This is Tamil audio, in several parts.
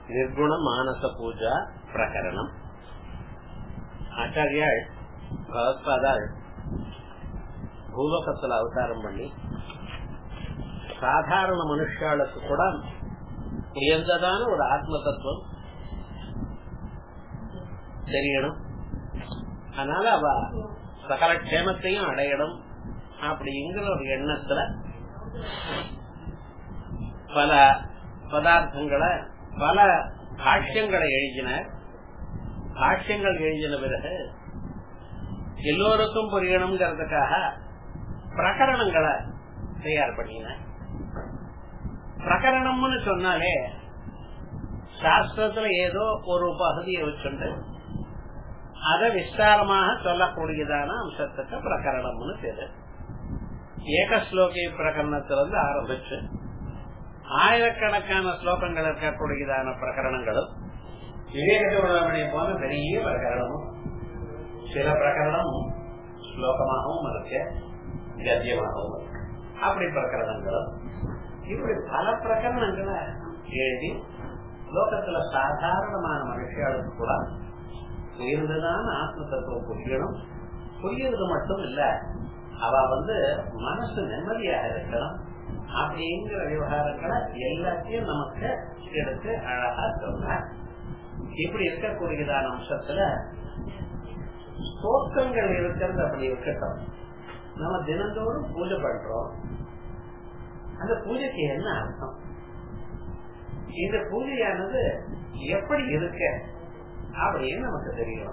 నిర్గుణ మానస పూజ ప్రకరణం ఆచార్యాள் భగవత్పాదాள் భూలోకத்துல అవతారం பண்ணி சாதாரண மனுஷாளுக்கு கூட உயர்ந்ததான ஒரு ஆத்ம தத்துவம் தெரியணும் அதனால அவ சகல க்ஷேமத்தையும் அடையணும் அப்படிங்கிற ஒரு எண்ணத்துல பல பதார்த்தங்களை பல பாஷ்யங்களை எழுதினார் பாஷ்யங்கள் எழுதின பிறகு எல்லோருக்கும் புரியணுங்கிறதுக்காக பிரகரணங்களை தயார் பண்ணினார் பிரகரணம்னு சொன்னாலே சாஸ்திரத்துல ஏதோ ஒரு பகுதியை வச்சுண்டு அதை விஸ்தாரமாக சொல்லக்கூடியதான அம்சத்துக்கு பிரகரணம்னு பேரு ஏக ஸ்லோகி பிரகரணத்திலிருந்து ஆரம்பிச்சு ஆயிரக்கணக்கான ஸ்லோகங்கள் இருக்கக்கூடியதான பிரகரணங்களும் விவேக சூடாமணி போன பெரிய பிரகரணமும் சில பிரகரணம் ஸ்லோகமாகவும் இருக்கு கத்தியமாகவும் இருக்கு அப்படி பிரகரணங்களும் இப்படி பல பிரகரணங்களை எழுதி லோகத்துல சாதாரணமான மனுஷர்களுக்கு கூட உயர்ந்ததான ஆத்ம தத்துவம் புரியணும் புரியறது மட்டும் இல்ல அவ வந்து மனசு நிம்மதியாக இருக்கணும் அப்படிங்கிற விவகாரங்களை எல்லாத்தையும் நமக்கு எடுத்து அழகா சொன்ன இப்படி இருக்கக்கூடியதான அம்சத்துல ஸ்தோக்கங்கள் இருக்கிறது அப்படி இருக்கட்டும் நம்ம தினந்தோறும் பூஜை பண்றோம் அந்த பூஜைக்கு என்ன அர்த்தம் இந்த பூஜையானது எப்படி இருக்க அப்படின்னு நமக்கு தெரியணும்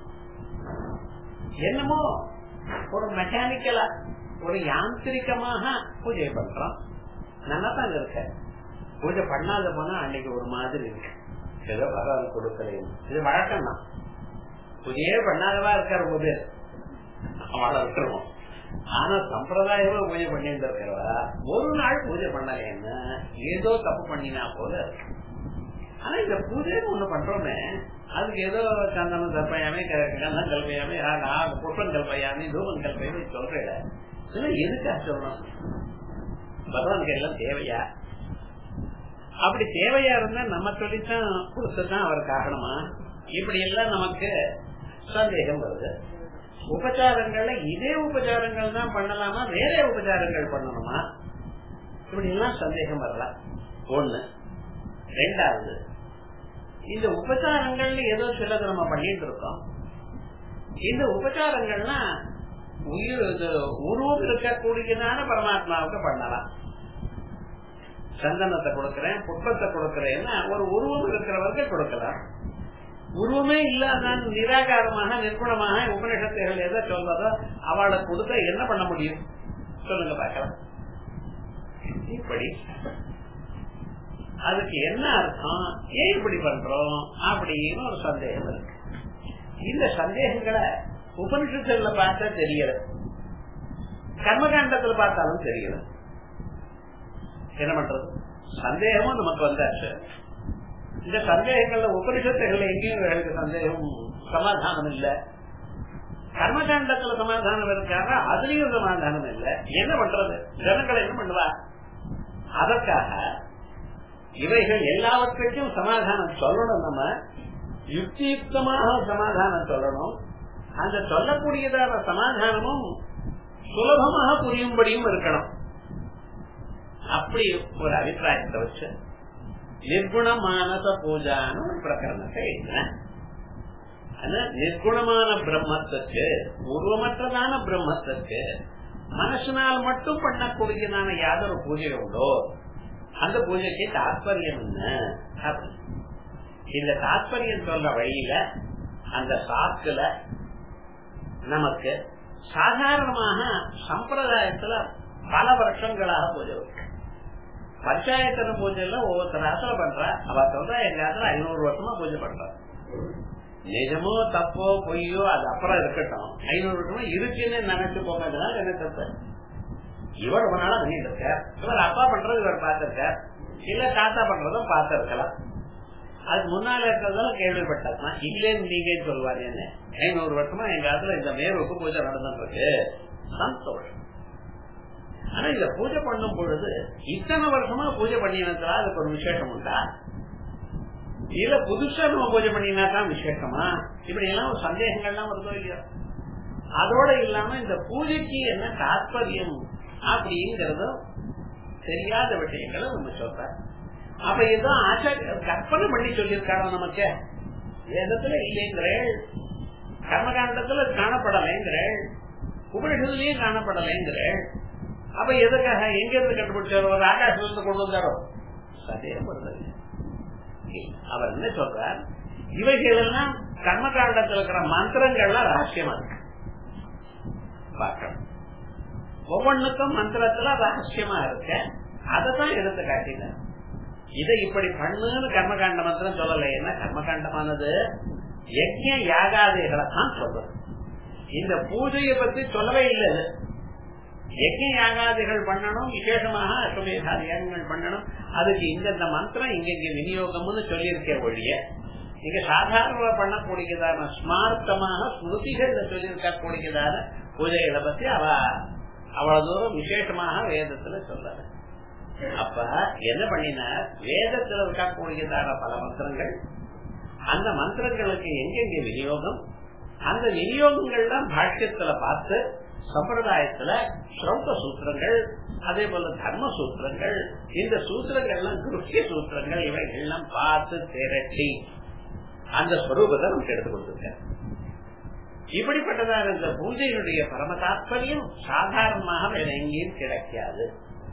என்னமோ ஒரு மெக்கானிக்கலா ஒரு யாந்திரிகமாக பூஜை பண்றோம் நல்லா தான் இருக்க பூஜை பண்ணாத போனா அன்னைக்கு ஒரு மாதிரி இருக்கு ஏதோ வராது கொடுக்கலையும் இது வழக்கம் தான் பூஜையே பண்ணாதவா இருக்காரு ரொம்ப பேர் அவளை விட்டுருவோம் ஆனா சம்பிரதாயமா பூஜை பண்ணிட்டு இருக்கிறவா ஒரு நாள் பூஜை பண்ணல என்ன ஏதோ தப்பு பண்ணினா போல ஆனா இந்த பூஜைன்னு ஒண்ணு பண்றோமே அதுக்கு ஏதோ சந்தனம் கல்பையாமே கந்தம் கல்பையாமே புஷ்பம் கல்பையாமே தூபம் கல்பையாமே சொல்றேன் இதெல்லாம் எதுக்கா சொல்லணும் பகவானுக்கு எல்லாம் தேவையா அப்படி தேவையா இருந்தா நம்ம சொல்லித்தான் கொடுத்துதான் அவர் காரணமா இப்படி எல்லாம் நமக்கு சந்தேகம் வருது உபச்சாரங்கள்ல இதே உபச்சாரங்கள் தான் பண்ணலாமா வேற உபச்சாரங்கள் பண்ணணுமா இப்படி எல்லாம் சந்தேகம் வரலாம் ஒண்ணு ரெண்டாவது இந்த உபச்சாரங்கள்ல ஏதோ சிலது நம்ம பண்ணிட்டு இருக்கோம் இந்த உபச்சாரங்கள்லாம் உயிர் உருவம் இருக்கக்கூடியதான பரமாத்மாவுக்கு பண்ணலாம் சந்தனத்தை கொடுக்கறேன் புஷ்பத்தை கொடுக்கறேன்னா ஒரு உருவம் இருக்கிறவருக்கு கொடுக்கலாம் உருவமே இல்லாத நிராகாரமாக நிர்குணமாக உபநிஷத்துகள் எதை சொல்வதோ அவளை கொடுத்த என்ன பண்ண முடியும் சொல்லுங்க பார்க்கலாம் இப்படி அதுக்கு என்ன அர்த்தம் ஏன் இப்படி பண்றோம் அப்படின்னு ஒரு சந்தேகம் இருக்கு இந்த சந்தேகங்களை உபனிஷத்துல பார்த்தா தெரியல கர்மகாண்டத்துல பார்த்தாலும் தெரியல என்ன பண்றது சந்தேகமும் நமக்கு வந்தாச்சு இந்த சந்தேகங்கள்ல உபனிஷத்துகள்ல எங்கேயும் எனக்கு சந்தேகம் சமாதானம் இல்ல கர்மகாண்டத்துல சமாதானம் இருக்காங்க அதுலயும் சமாதானம் இல்ல என்ன பண்றது ஜனங்கள் என்ன பண்ணுவா அதற்காக இவைகள் எல்லாவற்றுக்கும் சமாதானம் சொல்லணும் நம்ம யுக்தியுக்தமாக சமாதானம் சொல்லணும் அந்த சொல்லக்கூடியதான சமாதானமும் சுலபமாக புரியும்படியும் இருக்கணும் அப்படி ஒரு அபிப்பிராயத்தை வச்சு நிர்குண மானச பூஜான்னு ஒரு பிரகரணத்தை எழுதினேன் நிர்குணமான பிரம்மத்துக்கு உருவமற்றதான பிரம்மத்துக்கு மனசனால் மட்டும் பண்ணக்கூடியதான யாதொரு பூஜை உண்டோ அந்த பூஜைக்கு தாத்பரியம் என்ன இந்த தாத்பரியம் சொல்ற வழியில அந்த சாக்குல நமக்கு சாதாரணமாக சம்பிரதாயத்துல பல வருஷங்களாக பூஜை இருக்கு பஞ்சாயத்தன பூஜைல ஒவ்வொருத்தர் ஆசிர பண்ற அவ சொல்ற எங்க ஆசிர ஐநூறு வருஷமா பூஜை பண்ற நிஜமோ தப்போ பொய்யோ அது அப்புறம் இருக்கட்டும் ஐநூறு வருஷமா இருக்குன்னு நினைச்சு போகிறதுனால என்ன தப்பு இவர் ரொம்ப நாளா பண்ணிட்டு இருக்கார் இவர் அப்பா பண்றது இவர் பார்த்திருக்கார் இல்ல தாத்தா பண்றதும் பார்த்திருக்கலாம் அதுக்கு முன்னால இருக்கிறதால கேள்விப்பட்டதுதான் இல்லேன்னு நீங்க சொல்லுவாரு என்ன ஐநூறு வருஷமா எங்க ஆத்துல இந்த மேருக்கு பூஜை நடந்துட்டு இருக்கு சந்தோஷம் ஆனா இந்த பூஜை பண்ணும் பொழுது இத்தனை வருஷமா பூஜை பண்ணினதுல அதுக்கு ஒரு விசேஷம் உண்டா இல்ல புதுசா நம்ம பூஜை பண்ணினா தான் விசேஷமா இப்படி எல்லாம் ஒரு சந்தேகங்கள்லாம் வருதோ இல்லையோ அதோட இல்லாம இந்த பூஜைக்கு என்ன தாற்பயம் அப்படிங்கறத தெரியாத விஷயங்களை நம்ம சொல்ற அப்ப ஏதோ ஆச்சாரிய கற்பனை பண்ணி சொல்லியிருக்காரோ நமக்கு வேதத்துல இல்லைங்கிறேள் கர்மகாண்டத்துல காணப்படலைங்கிறேள் உபனிஷத்துலயும் காணப்படலைங்கிறேள் அப்ப எதுக்காக எங்க இருந்து கண்டுபிடிச்சாரோ ஒரு ஆகாசத்துல கொண்டு வந்தாரோ சந்தேகப்படுறது அவர் என்ன சொல்றார் இவைகள் எல்லாம் கர்மகாண்டத்தில் இருக்கிற மந்திரங்கள்லாம் ரகசியமா இருக்கு பார்க்கணும் ஒவ்வொன்றுக்கும் மந்திரத்துல ரகசியமா இருக்க அதை தான் எடுத்து காட்டினார் இதை இப்படி பண்ணுன்னு கர்மகாண்ட மந்திரம் சொல்லல என்ன கர்மகாண்டமானது யஜ்ய யாகாதிகளை தான் சொல்றது இந்த பூஜையை பத்தி சொல்லவே இல்லை யஜ்ய யாகாதிகள் பண்ணணும் விசேஷமாக அஸ்வமேதாதி யாகங்கள் பண்ணணும் அதுக்கு இந்தந்த மந்திரம் இங்க இங்க விநியோகம்னு சொல்லியிருக்க ஒழிய இங்க சாதாரண பண்ணக்கூடியதான ஸ்மார்த்தமாக ஸ்மிருதிகள்ல சொல்லியிருக்க கூடியதான பூஜைகளை பத்தி அவ அவ்வளவு தூரம் விசேஷமாக வேதத்துல சொல்லல அப்ப என்ன பண்ணினா வேதத்துல இருக்கக்கூடியதான பல மந்திரங்கள் அந்த மந்திரங்களுக்கு எங்கெங்க விநியோகம் அந்த விநியோகங்கள்லாம் பாஷ்யத்துல பார்த்து சம்பிரதாயத்துல ஸ்ரௌத சூத்திரங்கள் அதே போல தர்ம சூத்திரங்கள் இந்த சூத்திரங்கள்லாம் குருக்கிய சூத்திரங்கள் இவைகள்லாம் பார்த்து திரட்டி அந்த ஸ்வரூபத்தை நமக்கு எடுத்து கொடுத்துருக்க இப்படிப்பட்டதான இந்த பூஜையினுடைய பரம தாற்பயம் சாதாரணமாக வேற எங்கேயும் கிடைக்காது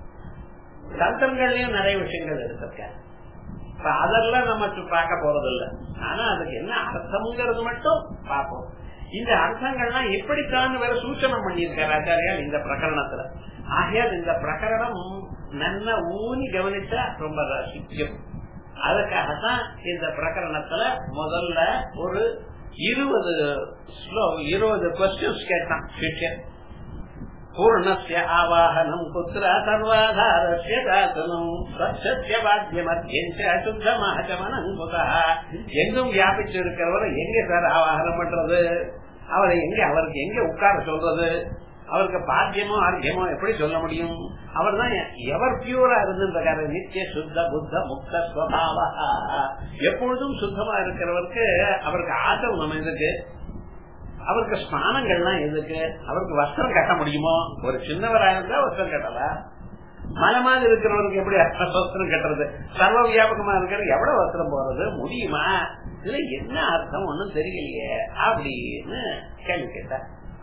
தந்திரங்கள்லயும் நிறைய விஷயங்கள் எடுத்திருக்க அதெல்லாம் நம்ம பார்க்க போறது இல்ல ஆனா அதுக்கு என்ன அர்த்தம்ங்கிறது மட்டும் பார்ப்போம் இந்த அர்த்தங்கள்லாம் எப்படித்தான் வேற சூச்சனம் பண்ணியிருக்காரு ஆச்சாரியால் இந்த பிரகரணத்துல ஆகையால் இந்த பிரகரணம் நல்ல ஊனி கவனிச்சா ரொம்ப ரசிக்கும் அதுக்காகத்தான் இந்த பிரகரணத்துல முதல்ல ஒரு இருபது ஸ்லோ இருபது கொஸ்டின்ஸ் கேட்டான் சிஷ்யன் பூர்ணஸ்ய ஆவாகனம் குத்திர சர்வாதாரஸ்ய தாசனம் ஸ்வச்சஸ்ய வாத்தியமத்தியஞ்ச அசுத்தமாச்சமனம் குதா எங்கும் வியாபிச்சு இருக்கிறவர் எங்க சார் ஆவாகனம் பண்றது அவரை எங்க அவருக்கு எங்க உட்கார சொல்றது அவருக்கு பாத்தியமோ ஆர்கியமோ எப்படி சொல்ல முடியும் அவர் தான் எவர் பியூரா இருந்திருக்காரு நித்திய சுத்த புத்த முக்த ஸ்வபாவா எப்பொழுதும் சுத்தமா இருக்கிறவருக்கு அவருக்கு ஆட்டம் நம்ம எதுக்கு அவருக்கு ஸ்நானங்கள்லாம் எதுக்கு அவருக்கு வஸ்திரம் கட்ட முடியுமோ ஒரு சின்னவரா இருந்தா வஸ்திரம் கட்டலாம் மலை மாதிரி இருக்கிறவருக்கு எப்படி வஸ்திரம் கட்டுறது சர்வ வியாபகமா இருக்கிற எவ்வளவு வஸ்திரம் போறது முடியுமா இதுல என்ன அர்த்தம் ஒண்ணும் தெரியலையே அப்படின்னு கேள்வி கேட்டார்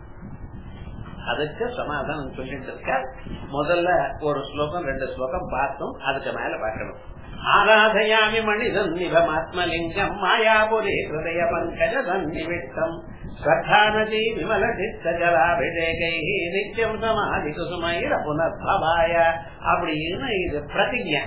அதுக்கு சமாதானம் சொல்லிட்டு இருக்க முதல்ல ஒரு ஸ்லோகம் ரெண்டு ஸ்லோகம் பார்த்தோம் அதுக்கு மேல பார்க்கணும் ஆராதயாமி மனிதன் நிபமாத்மலிங்கம் மாயாபுரி ஹிருதய பங்கஜ சன்னிவிட்டம் ஸ்ரத்தாநதி விமல சித்த ஜலாபிஷேகை நித்தியம் சமாதி குசுமயிர புனர்பவாய அப்படின்னு இது பிரதிஜை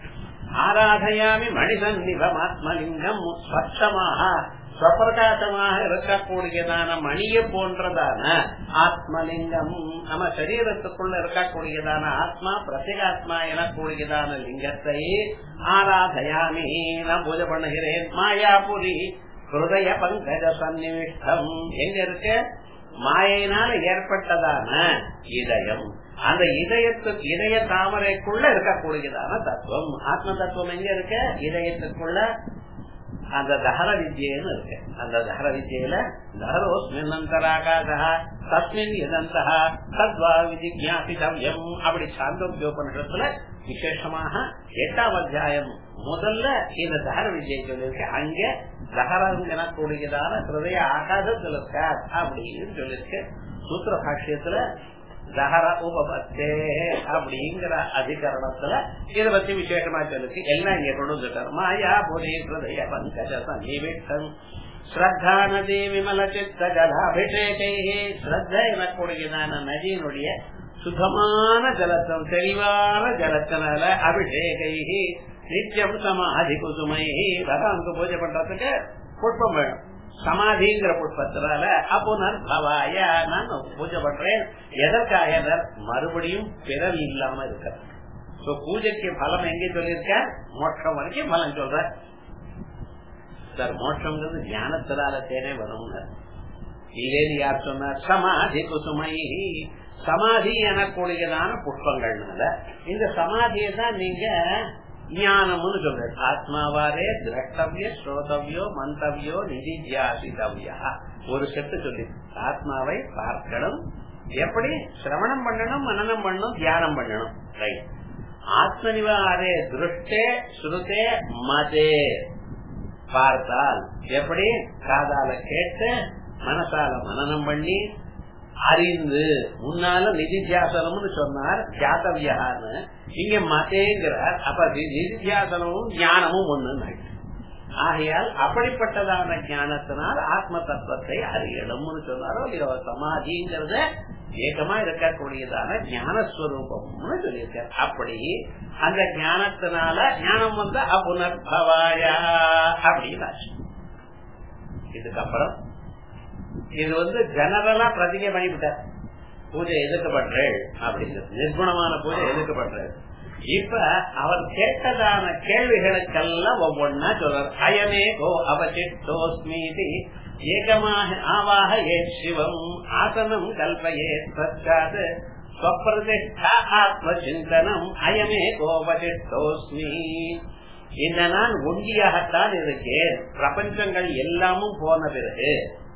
ஆராதயாமி மனிதன் நிபமாத்மலிங்கம் ஸ்வச்சமாக ஸ்வப்பிரகாசமாக இருக்கக்கூடியதான மணிய போன்றதான ஆத்மலிங்கம் நம்ம சரீரத்துக்குள்ள இருக்கக்கூடியதான ஆத்மா பிரத்யேகாத்மா எனக்கூடியதான லிங்கத்தை ஆராதயாமி நான் பூஜை பண்ணுகிறேன் மாயாபுரி ஹிருதய பங்கஜ சன்னிவிஷ்டம் எங்க இருக்கு மாயினால ஏற்பட்டதான இதயம் அந்த இதயத்து இதய தாமரைக்குள்ள இருக்கக்கூடியதான தத்துவம் ஆத்ம தத்துவம் எங்க இருக்க இதயத்துக்குள்ள அந்த தஹர வித்யன்னு இருக்கு அந்த தஹர வித்யில தஹரோஸ்மின்னந்தராகாசா தஸ்மின் இதந்தா தத்வா விஜிஜாசிதவ்யம் அப்படி சாந்தோக்கியோபனிடத்துல விசேஷமாக எட்டாம் அத்தியாயம் முதல்ல இந்த தஹர வித்யை சொல்லியிருக்கு அங்க தஹரம் எனக்கூடியதான ஹிருதய ஆகாசத்தில் இருக்க அப்படின்னு சொல்லியிருக்கு சூத்திர பாஷ்யத்துல தஹர உபபத்தே அப்படிங்கிற அதிகரணத்துல இத பத்தி விசேஷமா சொல்லுக்கு எல்லாம் இங்க கொண்டு வந்துட்டார் மாயா புரி ஹிருதய பங்கஜ சன்னிவிட்டம் ஸ்ரத்தா நதி விமல சித்த ஜலாபிஷேகை ஸ்ரத்த எனக்கூடியதான நதியினுடைய சுத்தமான ஜலத்தம் தெளிவான ஜலத்தினால அபிஷேகை நித்தியம் சமாதி குசுமை பகவானுக்கு பூஜை பண்றதுக்கு புஷ்பம் வேணும் சமாதிங்கிற புஷ்பத்தினால அப்புனர்பவாய நான் பூஜை பண்றேன் எதற்காக மறுபடியும் பிறல் இல்லாம இருக்க பூஜைக்கு பலம் எங்க சொல்லியிருக்க மோட்சம் வரைக்கும் பலம் சொல்ற சார் மோட்சம்ங்கிறது ஞானத்தினால தேனே வரும்னு இல்லேன்னு யார் சொன்னார் சமாதி குசுமை சமாதி எனக்கூடியதான புஷ்பங்கள்னால இந்த சமாதியை தான் நீங்க ஞானம்னு சொல்றது ஆத்மாவாரே திரஷ்டவிய ஸ்ரோதவியோ மந்தவியோ நிதித்தியாசிதவியா ஒரு செட்டு சொல்லி ஆத்மாவை பார்க்கணும் எப்படி சிரவணம் பண்ணணும் மனநம் பண்ணணும் தியானம் பண்ணணும் ரைட் ஆத்மனிவாரே திருஷ்டே ஸ்ருதே மதே பார்த்தால் எப்படி காதால கேட்டு மனசால மனநம் பண்ணி அறிந்து முன்னால நிதித்தியாசனம்னு சொன்னார் ஜாத்தவியான்னு இங்க மதேங்கிறார் அப்ப நிதித்தியாசனமும் ஞானமும் ஒண்ணு ஆகையால் அப்படிப்பட்டதான ஞானத்தினால் ஆத்ம தத்துவத்தை அறியணும்னு சொன்னாரோ இல்லையோ சமாதிங்கிறத ஏகமா இருக்கக்கூடியதான ஞானஸ்வரூபம்னு சொல்லியிருக்கார் அப்படி அந்த ஞானத்தினால ஞானம் வந்து அப்புனர்பவாயா அப்படின்னு இதுக்கப்புறம் இது வந்து ஜெனரலா பிரதிகை பண்ணிவிட்டார் பூஜை எதுக்கு பண்றேன் அப்படிங்கிறது நிர்குணமான பூஜை எதுக்கு பண்றேன் இப்ப அவர் கேட்டதான கேள்விகளுக்கெல்லாம் ஒவ்வொன்னா சொல்றார் அயமே கோ அவசிட்டோஸ்மீதி ஏகமாக ஆவாக ஏ சிவம் ஆசனம் கல்பயே சச்சாத் ஸ்வப்பிரதிஷ்டா ஆத்ம சிந்தனம் அயமே கோபசிட்டோஸ்மி இந்த நான் ஒண்டியாகத்தான் இருக்கேன் பிரபஞ்சங்கள் எல்லாமும் போன பிறகு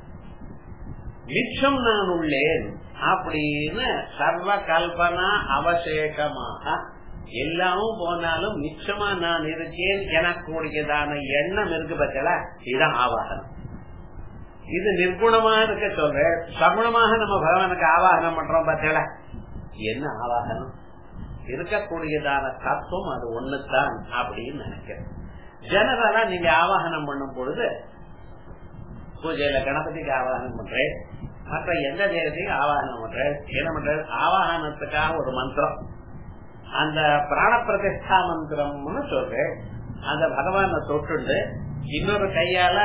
மிச்சம் நான் உள்ளேன் அப்படின்னு சர்வ கல்பனா அவசேகமாக எல்லாமும் போனாலும் மிச்சமா நான் இருக்கேன் எனக்கூடியதான எண்ணம் இருக்கு பத்தல இதுதான் ஆவாகனம் இது நிர்குணமா இருக்க சொல்ற சகுணமாக நம்ம பகவானுக்கு ஆவாகனம் பண்றோம் பத்தல என்ன ஆவாகனம் இருக்கக்கூடியதான தத்துவம் அது ஒண்ணுதான் அப்படின்னு நினைக்கிறேன் ஜெனரலா நீங்க ஆவாகனம் பண்ணும் பொழுது பூஜையில கணபதிக்கு ஆவாகனம் பண்றேன் மற்ற எந்த தேவத்தையும் ஆவாகனம் பண்றேன் என்ன பண்றேன் ஆவாகனத்துக்காக ஒரு மந்திரம் அந்த பிராண பிரதிஷ்டா மந்திரம்னு சொல்றேன் அந்த பகவான தொட்டுண்டு இன்னொரு கையால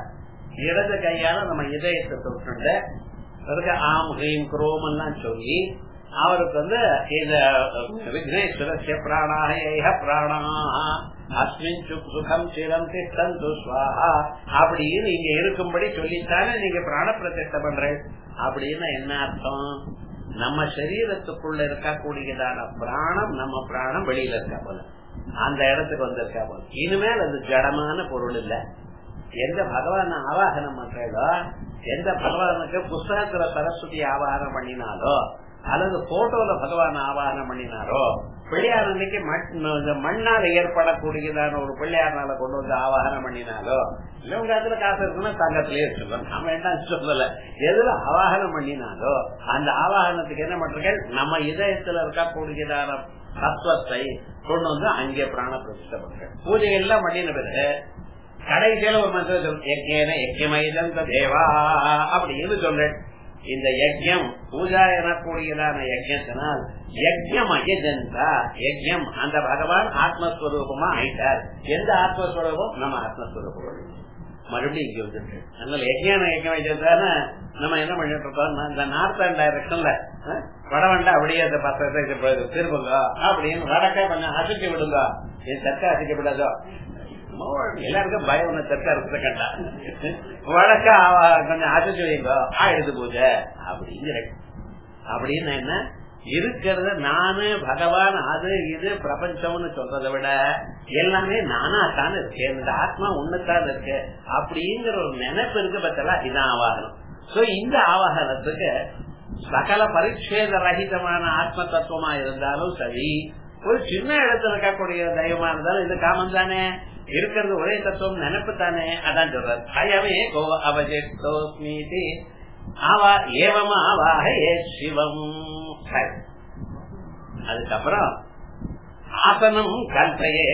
இடது கையால நம்ம இதயத்தை தொட்டுண்டு அதுக்கு ஆம் ஹீம் குரோம் எல்லாம் சொல்லி அவருக்கு வந்து இந்த விக்னேஸ்வரஸ்ய பிராணாக ஏக பிராணா அஸ்மின் சுகம் சிரம் திஷ்டந்து சுவாஹா அப்படின்னு நீங்க இருக்கும்படி சொல்லித்தானே நீங்க பிராண பிரதிஷ்டை பண்றேன் அப்படின்னு என்ன அர்த்தம் நம்ம சரீரத்துக்குள்ள இருக்கக்கூடியதான பிராணம் நம்ம பிராணம் வெளியில இருக்கா போல அந்த இடத்துக்கு வந்திருக்கா போல இனிமேல் அது ஜடமான பொருள் இல்ல எந்த பகவான் ஆவாகனம் பண்றதோ எந்த பகவானுக்கு புஸ்தகத்துல சரஸ்வதி ஆவாகனம் பண்ணினாலோ அல்லது போட்டோல பகவான் ஆவாகனம் பண்ணினாரோ பிள்ளையார் அன்னைக்கு மண்ணால் ஏற்படக்கூடியதான ஒரு பிள்ளையார்னால கொண்டு வந்து ஆவாகனம் பண்ணினாலோ இல்ல உங்க இடத்துல காசு இருக்குன்னா தங்கத்திலேயே சொல்லலாம் நாம என்ன சொல்லல எதுல ஆவாகனம் பண்ணினாலோ அந்த ஆவாகனத்துக்கு என்ன பண்றீங்க நம்ம இதயத்துல இருக்கக்கூடியதான தத்துவத்தை கொண்டு வந்து அங்கே பிராண பிரதிஷ்டை பண்றேன் பூஜை எல்லாம் பண்ணின பிறகு கடைசியில ஒரு மந்திரம் யஜ்யன யஜ்யமைதந்த தேவா அப்படின்னு சொல்றேன் இந்த யஜ்யம் பூஜா எனக்கூடியதான யஜ்யத்தினால் யஜ்யம் அயஜந்தா யஜ்யம் அந்த பகவான் ஆத்மஸ்வரூபமா ஆயிட்டார் எந்த ஆத்மஸ்வரூபம் நம்ம ஆத்மஸ்வரூபம் மறுபடியும் இங்க வந்துட்டு அதனால யஜ்யான யஜ்யம் அயஜந்தான நம்ம என்ன பண்ணிட்டு இருக்கோம் இந்த நார்த்தன் டைரக்ஷன்ல வடவண்டா அப்படியே அந்த பத்து திரும்புங்க அப்படின்னு வடக்க கொஞ்சம் அசைச்சு விடுங்க என் தெற்க அசைக்க விடாதோ எல்லாருக்கும் பயம் ஒண்ணு தெற்க இருக்க கண்டா வழக்க கொஞ்சம் அசைச்சு வைங்க ஆயுது பூஜை அப்படிங்கிற அப்படின்னு என்ன இருக்கிறது நானு பகவான் அது இது பிரபஞ்சம்னு சொல்றதை விட எல்லாமே நானா தான் இருக்கேன் இந்த ஆத்மா ஒண்ணுதான் இருக்கு அப்படிங்கிற ஒரு நினைப்பு இருக்கு பத்தலா இதான் ஆவாகனம் சோ இந்த ஆவாகனத்துக்கு சகல பரிச்சேத ரகிதமான ஆத்ம தத்துவமா இருந்தாலும் சரி ஒரு சின்ன இடத்துல இருக்கக்கூடிய தெய்வமா இருந்தாலும் இது காமம் தானே இருக்கிறது ஒரே தத்துவம் நினைப்பு தானே அதான் சொல்றாரு அயமே கோ அவஜெட்டோஸ்மீதி ஆவா ஏவமா ஆவாக ஏ சிவம் அதுக்கப்புறம் ஆசனம் கல்பையே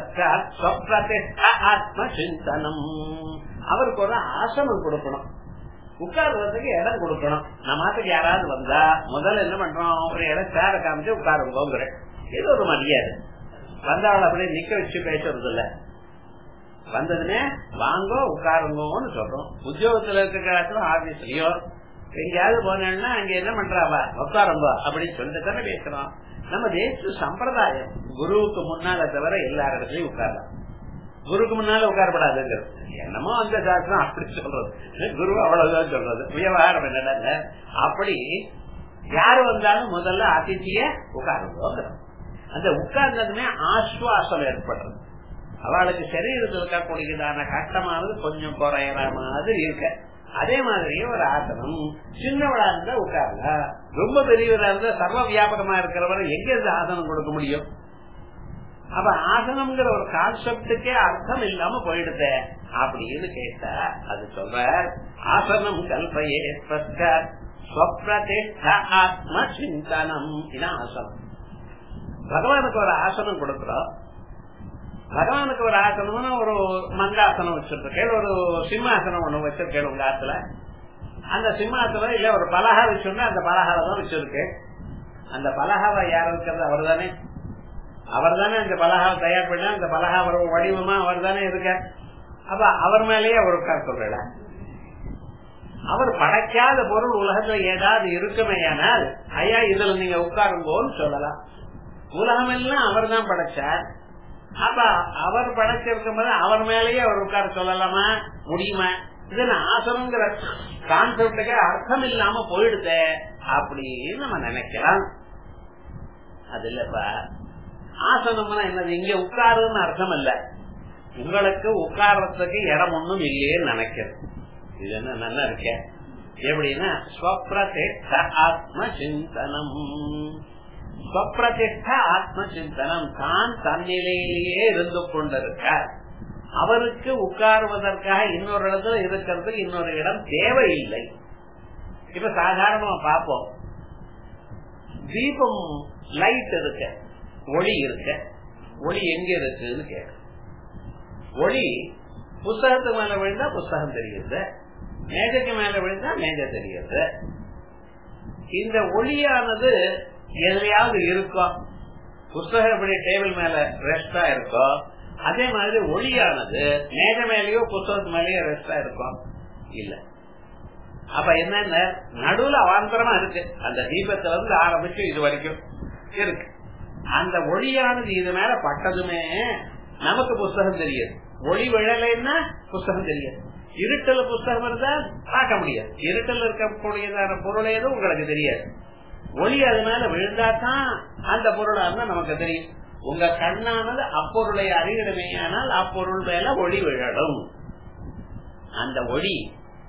ஆத்ம சிந்தனம் அவருக்கு ஒரு ஆசனம் கொடுக்கணும் உட்கார்றதுக்கு இடம் கொடுக்கணும் நம்ம மாத்துக்கு யாராவது வந்தா முதல்ல என்ன பண்றோம் ஒரு இடம் சேர காமிச்சு உட்காருங்கோங்கிற இது ஒரு மரியாதை வந்தவளை அப்படியே நிக்க வச்சு பேசுறது இல்ல வந்ததுமே வாங்கோ உட்காருங்கோன்னு சொல்றோம் உத்தியோகத்துல இருக்கிற ஆபீஸ்லயோ எங்கேயாவது போனேன்னா அங்க என்ன பண்றாவா உட்காருங்கோ அப்படின்னு சொல்லிட்டு தானே பேசுறோம் நம்ம தேச சம்பிரதாயம் குருவுக்கு முன்னால தவிர எல்லா இடத்துலயும் உட்காரலாம் குருக்கு முன்னால உட்காரப்படாதுங்கிறது என்னமோ அந்த சாஸ்திரம் அப்படி சொல்றது குரு அவ்வளவுதான் சொல்றது விவகாரம் என்னடா அப்படி யாரு வந்தாலும் முதல்ல அதித்திய உட்காருங்க அந்த உட்கார்ந்ததுமே ஆஸ்வாசம் ஏற்படுறது அவளுக்கு சரீரத்தில் இருக்கக்கூடியதான கட்டமானது கொஞ்சம் குறையற மாதிரி இருக்க அதே மாதிரி ஒரு ஆசனம் சின்னவளா இருந்தா உட்கார்ல ரொம்ப பெரியவரா இருந்தா சர்வ வியாபகமா இருக்கிறவரை எங்க இருந்து ஆசனம் கொடுக்க முடியும் அப்ப ஆசனம்ங்கிற ஒரு கான்செப்டுக்கே அர்த்தம் இல்லாம போயிடுது அப்படின்னு கேட்டா அது சொல்ற ஆசனம் கல்பையே ஆத்ம சிந்தனம் இதான் ஆசனம் பகவானுக்கு ஒரு ஆசனம் கொடுக்கிறோம் பகவானுக்கு ஒரு ஆசனம்னு ஒரு மந்தாசனம் வச்சிருக்கேன் ஒரு சிம்மாசனம் ஒண்ணு வச்சிருக்கேன் உங்க ஆத்துல அந்த சிம்மாசனம் இல்ல ஒரு பலகா வச்சிருந்தா அந்த பலகாவை தான் வச்சிருக்கேன் அந்த பலகாவை யார் இருக்கிறது அவர் தானே அவர் தானே அந்த பலகாவை தயார் பண்ண அந்த பலகா வடிவமா அவர் தானே இருக்க அப்ப அவர் மேலேயே அவர் உட்கார் சொல்ற அவர் படைக்காத பொருள் உலகத்துல ஏதாவது இருக்குமேயானால் ஐயா இதுல நீங்க உட்காருங்கோன்னு சொல்லலாம் உலகம் எல்லாம் அவர் தான் படைச்சார் அப்ப அவர் படைச்சிருக்கும் போது அவர் மேலேயே அவர் உட்கார சொல்லலாமா முடியுமா இதுல ஆசனங்கிற கான்செப்டுக்கு அர்த்தம் இல்லாம போயிடுது அப்படின்னு நம்ம நினைக்கலாம் அது இல்லப்பா ஆசனம்னா என்னது இங்க உட்காருன்னு அர்த்தம் இல்ல உங்களுக்கு உட்கார்றதுக்கு இடம் ஒண்ணும் இல்லையேன்னு நினைக்கிறது இது என்ன நல்லா இருக்க எப்படின்னா ஸ்வப்ரதிஷ்ட ஆத்ம சிந்தனம் ஸ்வப்பிரதிஷ்ட ஆத்ம சிந்தனம் தான் தன்னிலையிலேயே இருந்து கொண்டிருக்கார் அவருக்கு உட்காருவதற்காக இன்னொரு இடத்துல இருக்கிறது இன்னொரு இடம் தேவையில்லை இப்ப சாதாரணமா பார்ப்போம் தீபம் லைட் இருக்க ஒளி இருக்க ஒளி எங்க இருக்குன்னு கேட்க ஒளி புஸ்தகத்துக்கு மேல விழுந்தா புஸ்தகம் தெரியுது மேஜைக்கு மேல விழுந்தா மேஜை தெரியுது இந்த ஒளியானது எதுலையாவது இருக்கும் புஸ்தகம் எப்படி டேபிள் மேல ரெஸ்டா இருக்கோ அதே மாதிரி ஒளியானது மேஜ மேலேயோ புஸ்தகத்து மேலேயோ ரெஸ்டா இருக்கும் இல்ல அப்ப என்னென்ன நடுவுல அவாந்தரமா இருக்கு அந்த தீபத்துல இருந்து ஆரம்பிச்சு இது வரைக்கும் இருக்கு அந்த ஒளியானது இது மேல பட்டதுமே நமக்கு புஸ்தகம் தெரியாது ஒளி விழலைன்னா புஸ்தகம் தெரியாது இருட்டல புஸ்தகம் இருந்தா பார்க்க முடியாது இருட்டல் இருக்கக்கூடியதான பொருள் ஏதும் உங்களுக்கு தெரியாது ஒளி அது மேல விழுந்தாதான் அந்த பொருளா இருந்தா நமக்கு தெரியும் உங்க கண்ணானது அப்பொருளை அறியணுமே ஆனால் அப்பொருள் மேல ஒளி விழடும் அந்த ஒளி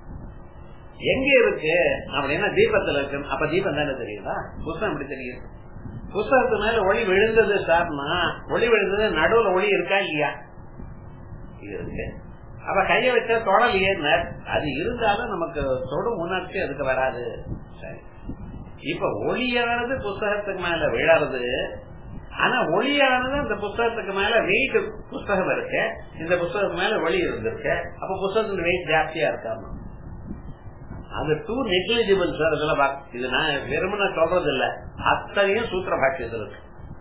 எங்க இருக்கு அப்படின்னா தீபத்துல இருக்கு அப்ப தீபம் தானே தெரியுதா புஸ்தகம் எப்படி தெரியும் புஸ்தகத்து மேல ஒளி விழுந்தது சார்னா ஒளி விழுந்தது நடுவுல ஒளி இருக்கா இல்லையா இருக்கு அப்ப கைய வச்ச தொடலையே அது இருந்தாலும் நமக்கு தொடும் உணர்ச்சி அதுக்கு வராது சரி இப்ப ஒளியானது புஸ்தகத்துக்கு மேல விழறது ஆனா ஒளியானது அந்த புஸ்தகத்துக்கு மேல வெயிட் புஸ்தகம் இருக்கு இந்த புஸ்தகத்துக்கு மேல ஒளி இருந்திருக்கு அப்ப புஸ்தகத்துக்கு வெயிட் ஜாஸ்தியா இருக்காம அது டூ நெக்லிஜிபிள் சார் இதெல்லாம் இது நான் வெறுமன சொல்றது இல்ல அத்தனையும் சூத்திர பாக்கியத்தில் இருக்கு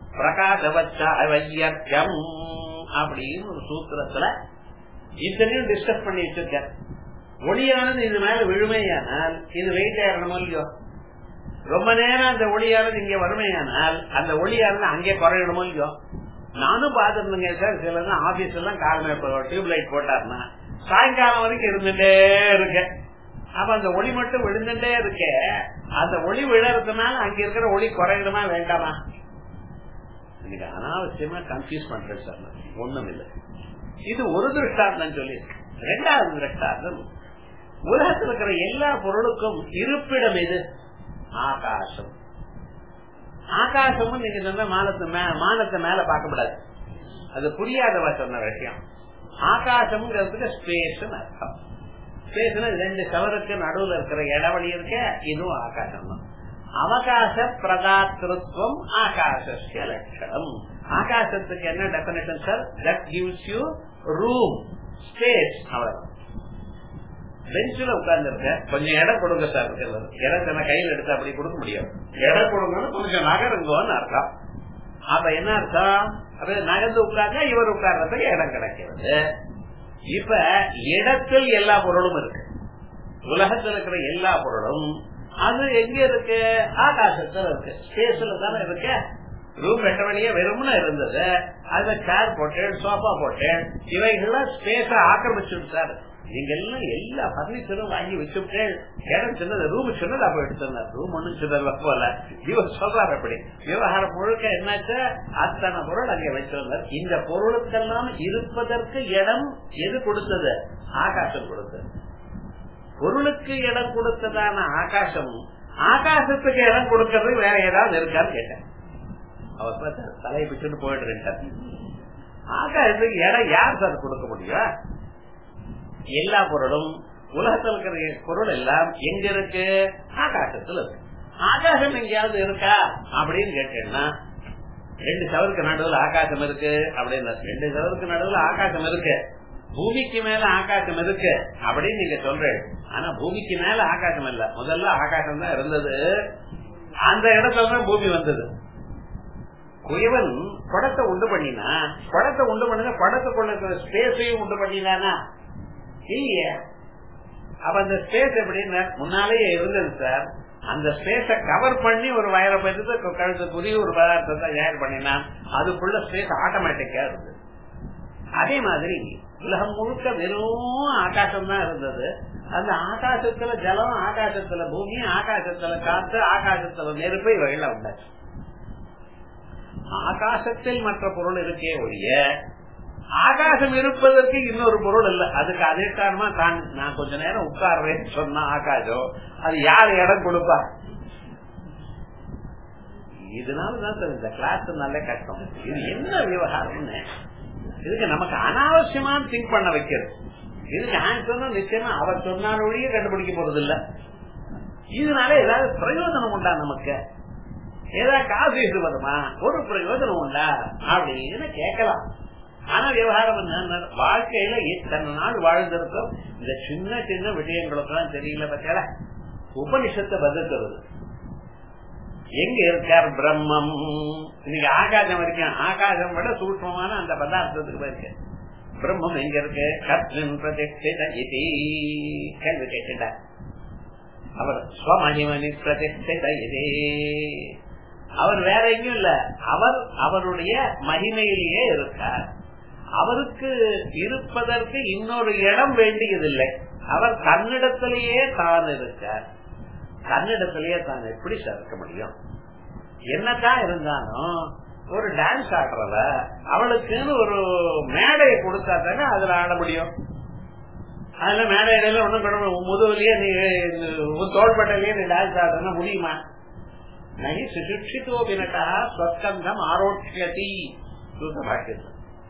பிரகாசவச்சம் அப்படின்னு ஒரு சூத்திரத்துல இத்தனையும் டிஸ்கஸ் பண்ணி வச்சிருக்கேன் ஒளியானது இது மேல விழுமையானால் இது வெயிட் ஆயிரணுமோ இல்லையோ ரொம்ப நேரம் அந்த ஒளியானது இங்க வறுமையானால் அந்த ஒளியானது அங்கே குறையணுமோ இல்லையோ நானும் பாத்துருந்தேங்க சார் சில ஆபீஸ் எல்லாம் காலமே டியூப் லைட் போட்டாருன்னா சாயங்காலம் வரைக்கும் இருந்துட்டே இருக்க அப்ப அந்த ஒளி மட்டும் விழுந்துட்டே இருக்க அந்த ஒளி விழறதுனால அங்க இருக்கிற ஒளி குறையணுமா வேண்டாமா இன்னைக்கு அனாவசியமா கன்ஃபியூஸ் பண்றேன் சார் ஒண்ணும் இல்லை இது ஒரு திருஷ்டாந்தம் சொல்லி ரெண்டாவது திருஷ்டாந்தம் உலகத்தில் இருக்கிற எல்லா பொருளுக்கும் இருப்பிடம் எது ஆகாசம் ஆகாசமும் நீங்க சொன்ன மானத்து மானத்தை மேல பார்க்கப்படாது அது புரியாதவா சொன்ன விஷயம் ஆகாசம்ங்கிறதுக்கு ஸ்பேஸ் அர்த்தம் ஸ்பேஸ்னா ரெண்டு கவருக்கு நடுவுல இருக்கிற இடவழி இருக்க இதுவும் ஆகாசம் தான் அவகாச பிரதாத்திருவம் ஆகாசிய லட்சணம் ஆகாசத்துக்கு என்ன definition sir that gives you room space அவ்வளவு பெஞ்சில உட்கார்ந்து இருக்க கொஞ்சம் இடம் கொடுங்க சார் இடத்தை நான் கையில் எடுத்து அப்படி கொடுக்க முடியும் இடம் கொடுங்கன்னு கொஞ்சம் நகருங்கன்னு அர்த்தம் அப்ப என்ன அர்த்தம் அது நகர்ந்து உட்கார்ந்தா இவர் உட்கார்றதுக்கு இடம் கிடைக்கிறது இப்ப இடத்தில் எல்லா பொருளும் இருக்கு உலகத்தில் இருக்கிற எல்லா பொருளும் அது எங்க இருக்கு ஆகாசத்துல இருக்கு ஸ்பேஸ்ல தானே இருக்கு ரூம் வெட்ட வழியே வெறும்னு இருந்தது அதுல சேர் போட்டேன் சோஃபா போட்டேன் இவைகள்லாம் ஸ்பேஸ ஆக்கிரமிச்சுட்டு சார் நீங்க எல்லாம் எல்லா பர்னிச்சரும் வாங்கி வச்சுட்டு இடம் சின்னது ரூம் சின்னதா போயிட்டு ரூம் ஒண்ணும் சின்னதா போல இவர் சொல்றாரு அப்படி விவகாரம் முழுக்க என்னாச்சு அத்தனை பொருள் அங்கே வச்சிருந்தார் இந்த பொருளுக்கெல்லாம் இருப்பதற்கு இடம் எது கொடுத்தது ஆகாசம் கொடுத்தது பொருளுக்கு இடம் கொடுத்ததான ஆகாசம் ஆகாசத்துக்கு இடம் கொடுக்கறது வேற ஏதாவது இருக்கான்னு கேட்டேன் அவர் பார்த்தாரு, தலையை பிச்சுட்டு போயிட்டு ஆகாசத்துக்கு இடம் யார் சார் கொடுக்க முடியும் எல்லா பொருளும் உலகத்தில் இருக்கிற பொருள் எல்லாம் எங்க இருக்கு ஆகாசத்துல இருக்கு ஆகாசம் எங்கேயாவது இருக்கா அப்படின்னு கேட்டேன்னா ரெண்டு சவருக்கு நடுவில் ஆகாசம் இருக்கு அப்படின்னு ரெண்டு சவருக்கு நடுவில் ஆகாசம் இருக்கு பூமிக்கு மேல ஆகாசம் இருக்கு அப்படின்னு நீங்க சொல்றேன் ஆனா பூமிக்கு மேல ஆகாசம் இல்ல முதல்ல ஆகாசம் தான் இருந்தது அந்த இடத்துல தான் பூமி வந்தது குயவன் குடத்தை உண்டு பண்ணினா குடத்தை உண்டு பண்ணுங்க குடத்துக்குள்ள இருக்கிற ஸ்பேஸையும் உண்டு பண்ணினானா இல்லையே அப்ப அந்த ஸ்பேஸ் எப்படின்னு முன்னாலேயே இருந்தது சார் அந்த ஸ்பேஸ கவர் பண்ணி ஒரு வயரை பற்றி கழுத்து புதிய ஒரு பதார்த்தத்தை தயார் பண்ணினா அதுக்குள்ள ஸ்பேஸ் ஆட்டோமேட்டிக்கா இருந்தது அதே மாதிரி உலகம் முழுக்க வெறும் ஆகாசம் தான் இருந்தது அந்த ஆகாசத்துல ஜலம் ஆகாசத்துல பூமி ஆகாசத்துல காத்து ஆகாசத்துல நெருப்பு இவைகள் உண்டாச்சு ஆகாசத்தில் மற்ற பொருள் இருக்கே ஒழிய ஆகாசம் இருப்பதற்கு இன்னொரு பொருள் இல்ல அதுக்கு அதே காரணமா தான் நான் கொஞ்ச நேரம் உட்கார்றேன் சொன்னா ஆகாசம் அது யார் இடம் கொடுப்பா இதனாலதான் சார் இந்த கிளாஸ் நல்ல கஷ்டம் இது என்ன விவகாரம்னு இதுக்கு நமக்கு அனாவசியமா திங்க் பண்ண வைக்கிறது இதுக்கு ஆன்சர் நிச்சயமா அவர் சொன்னால் ஒழிய கண்டுபிடிக்க போறது இல்ல இதனால ஏதாவது பிரயோஜனம் உண்டா நமக்கு ஏதாவது காசு இது வருமா ஒரு பிரயோஜனம் உண்டா அப்படின்னு கேட்கலாம் ஆனா விவகாரம் என்ன வாழ்க்கையில இத்தனை நாள் வாழ்ந்திருக்கோம் இந்த சின்ன சின்ன விஷயங்களுக்கெல்லாம் தெரியல பத்தியால உபனிஷத்தை பதிக்கிறது எங்க இருக்கார் பிரம்மம் இன்னைக்கு ஆகாசம் வரைக்கும் ஆகாசம் விட சூட்சமான அந்த பதார்த்தத்துக்கு போயிருக்கு பிரம்மம் எங்க இருக்கு கர்த்தன் பிரதிஷ்டித இதி கேள்வி கேட்டுட்டார் அவர் ஸ்வமணிமணி பிரதிஷ்டித இதே அவர் வேற எங்கேயும் இல்ல அவர் அவருடைய மகிமையிலேயே இருக்கார் அவருக்கு இருப்பதற்கு இன்னொரு இடம் வேண்டியதில்லை அவர் தன்னிடத்திலேயே தான் இருக்கார் தன்னிடத்திலேயே தான் எப்படி சார் இருக்க முடியும் என்னதான் இருந்தாலும் ஒரு டான்ஸ் ஆடுறவ அவளுக்குன்னு ஒரு மேடையை கொடுத்தா தானே அதுல ஆட முடியும் அதுல மேடையில ஒண்ணும் முதுகுலயே நீ தோள்பட்டையிலேயே நீ டான்ஸ் ஆடுறா முடியுமா நகி சுசிக்ஷித்தோ பினட்டா ஸ்வஸ்கந்தம் ஆரோக்கியதி பாஷ்யத்தில்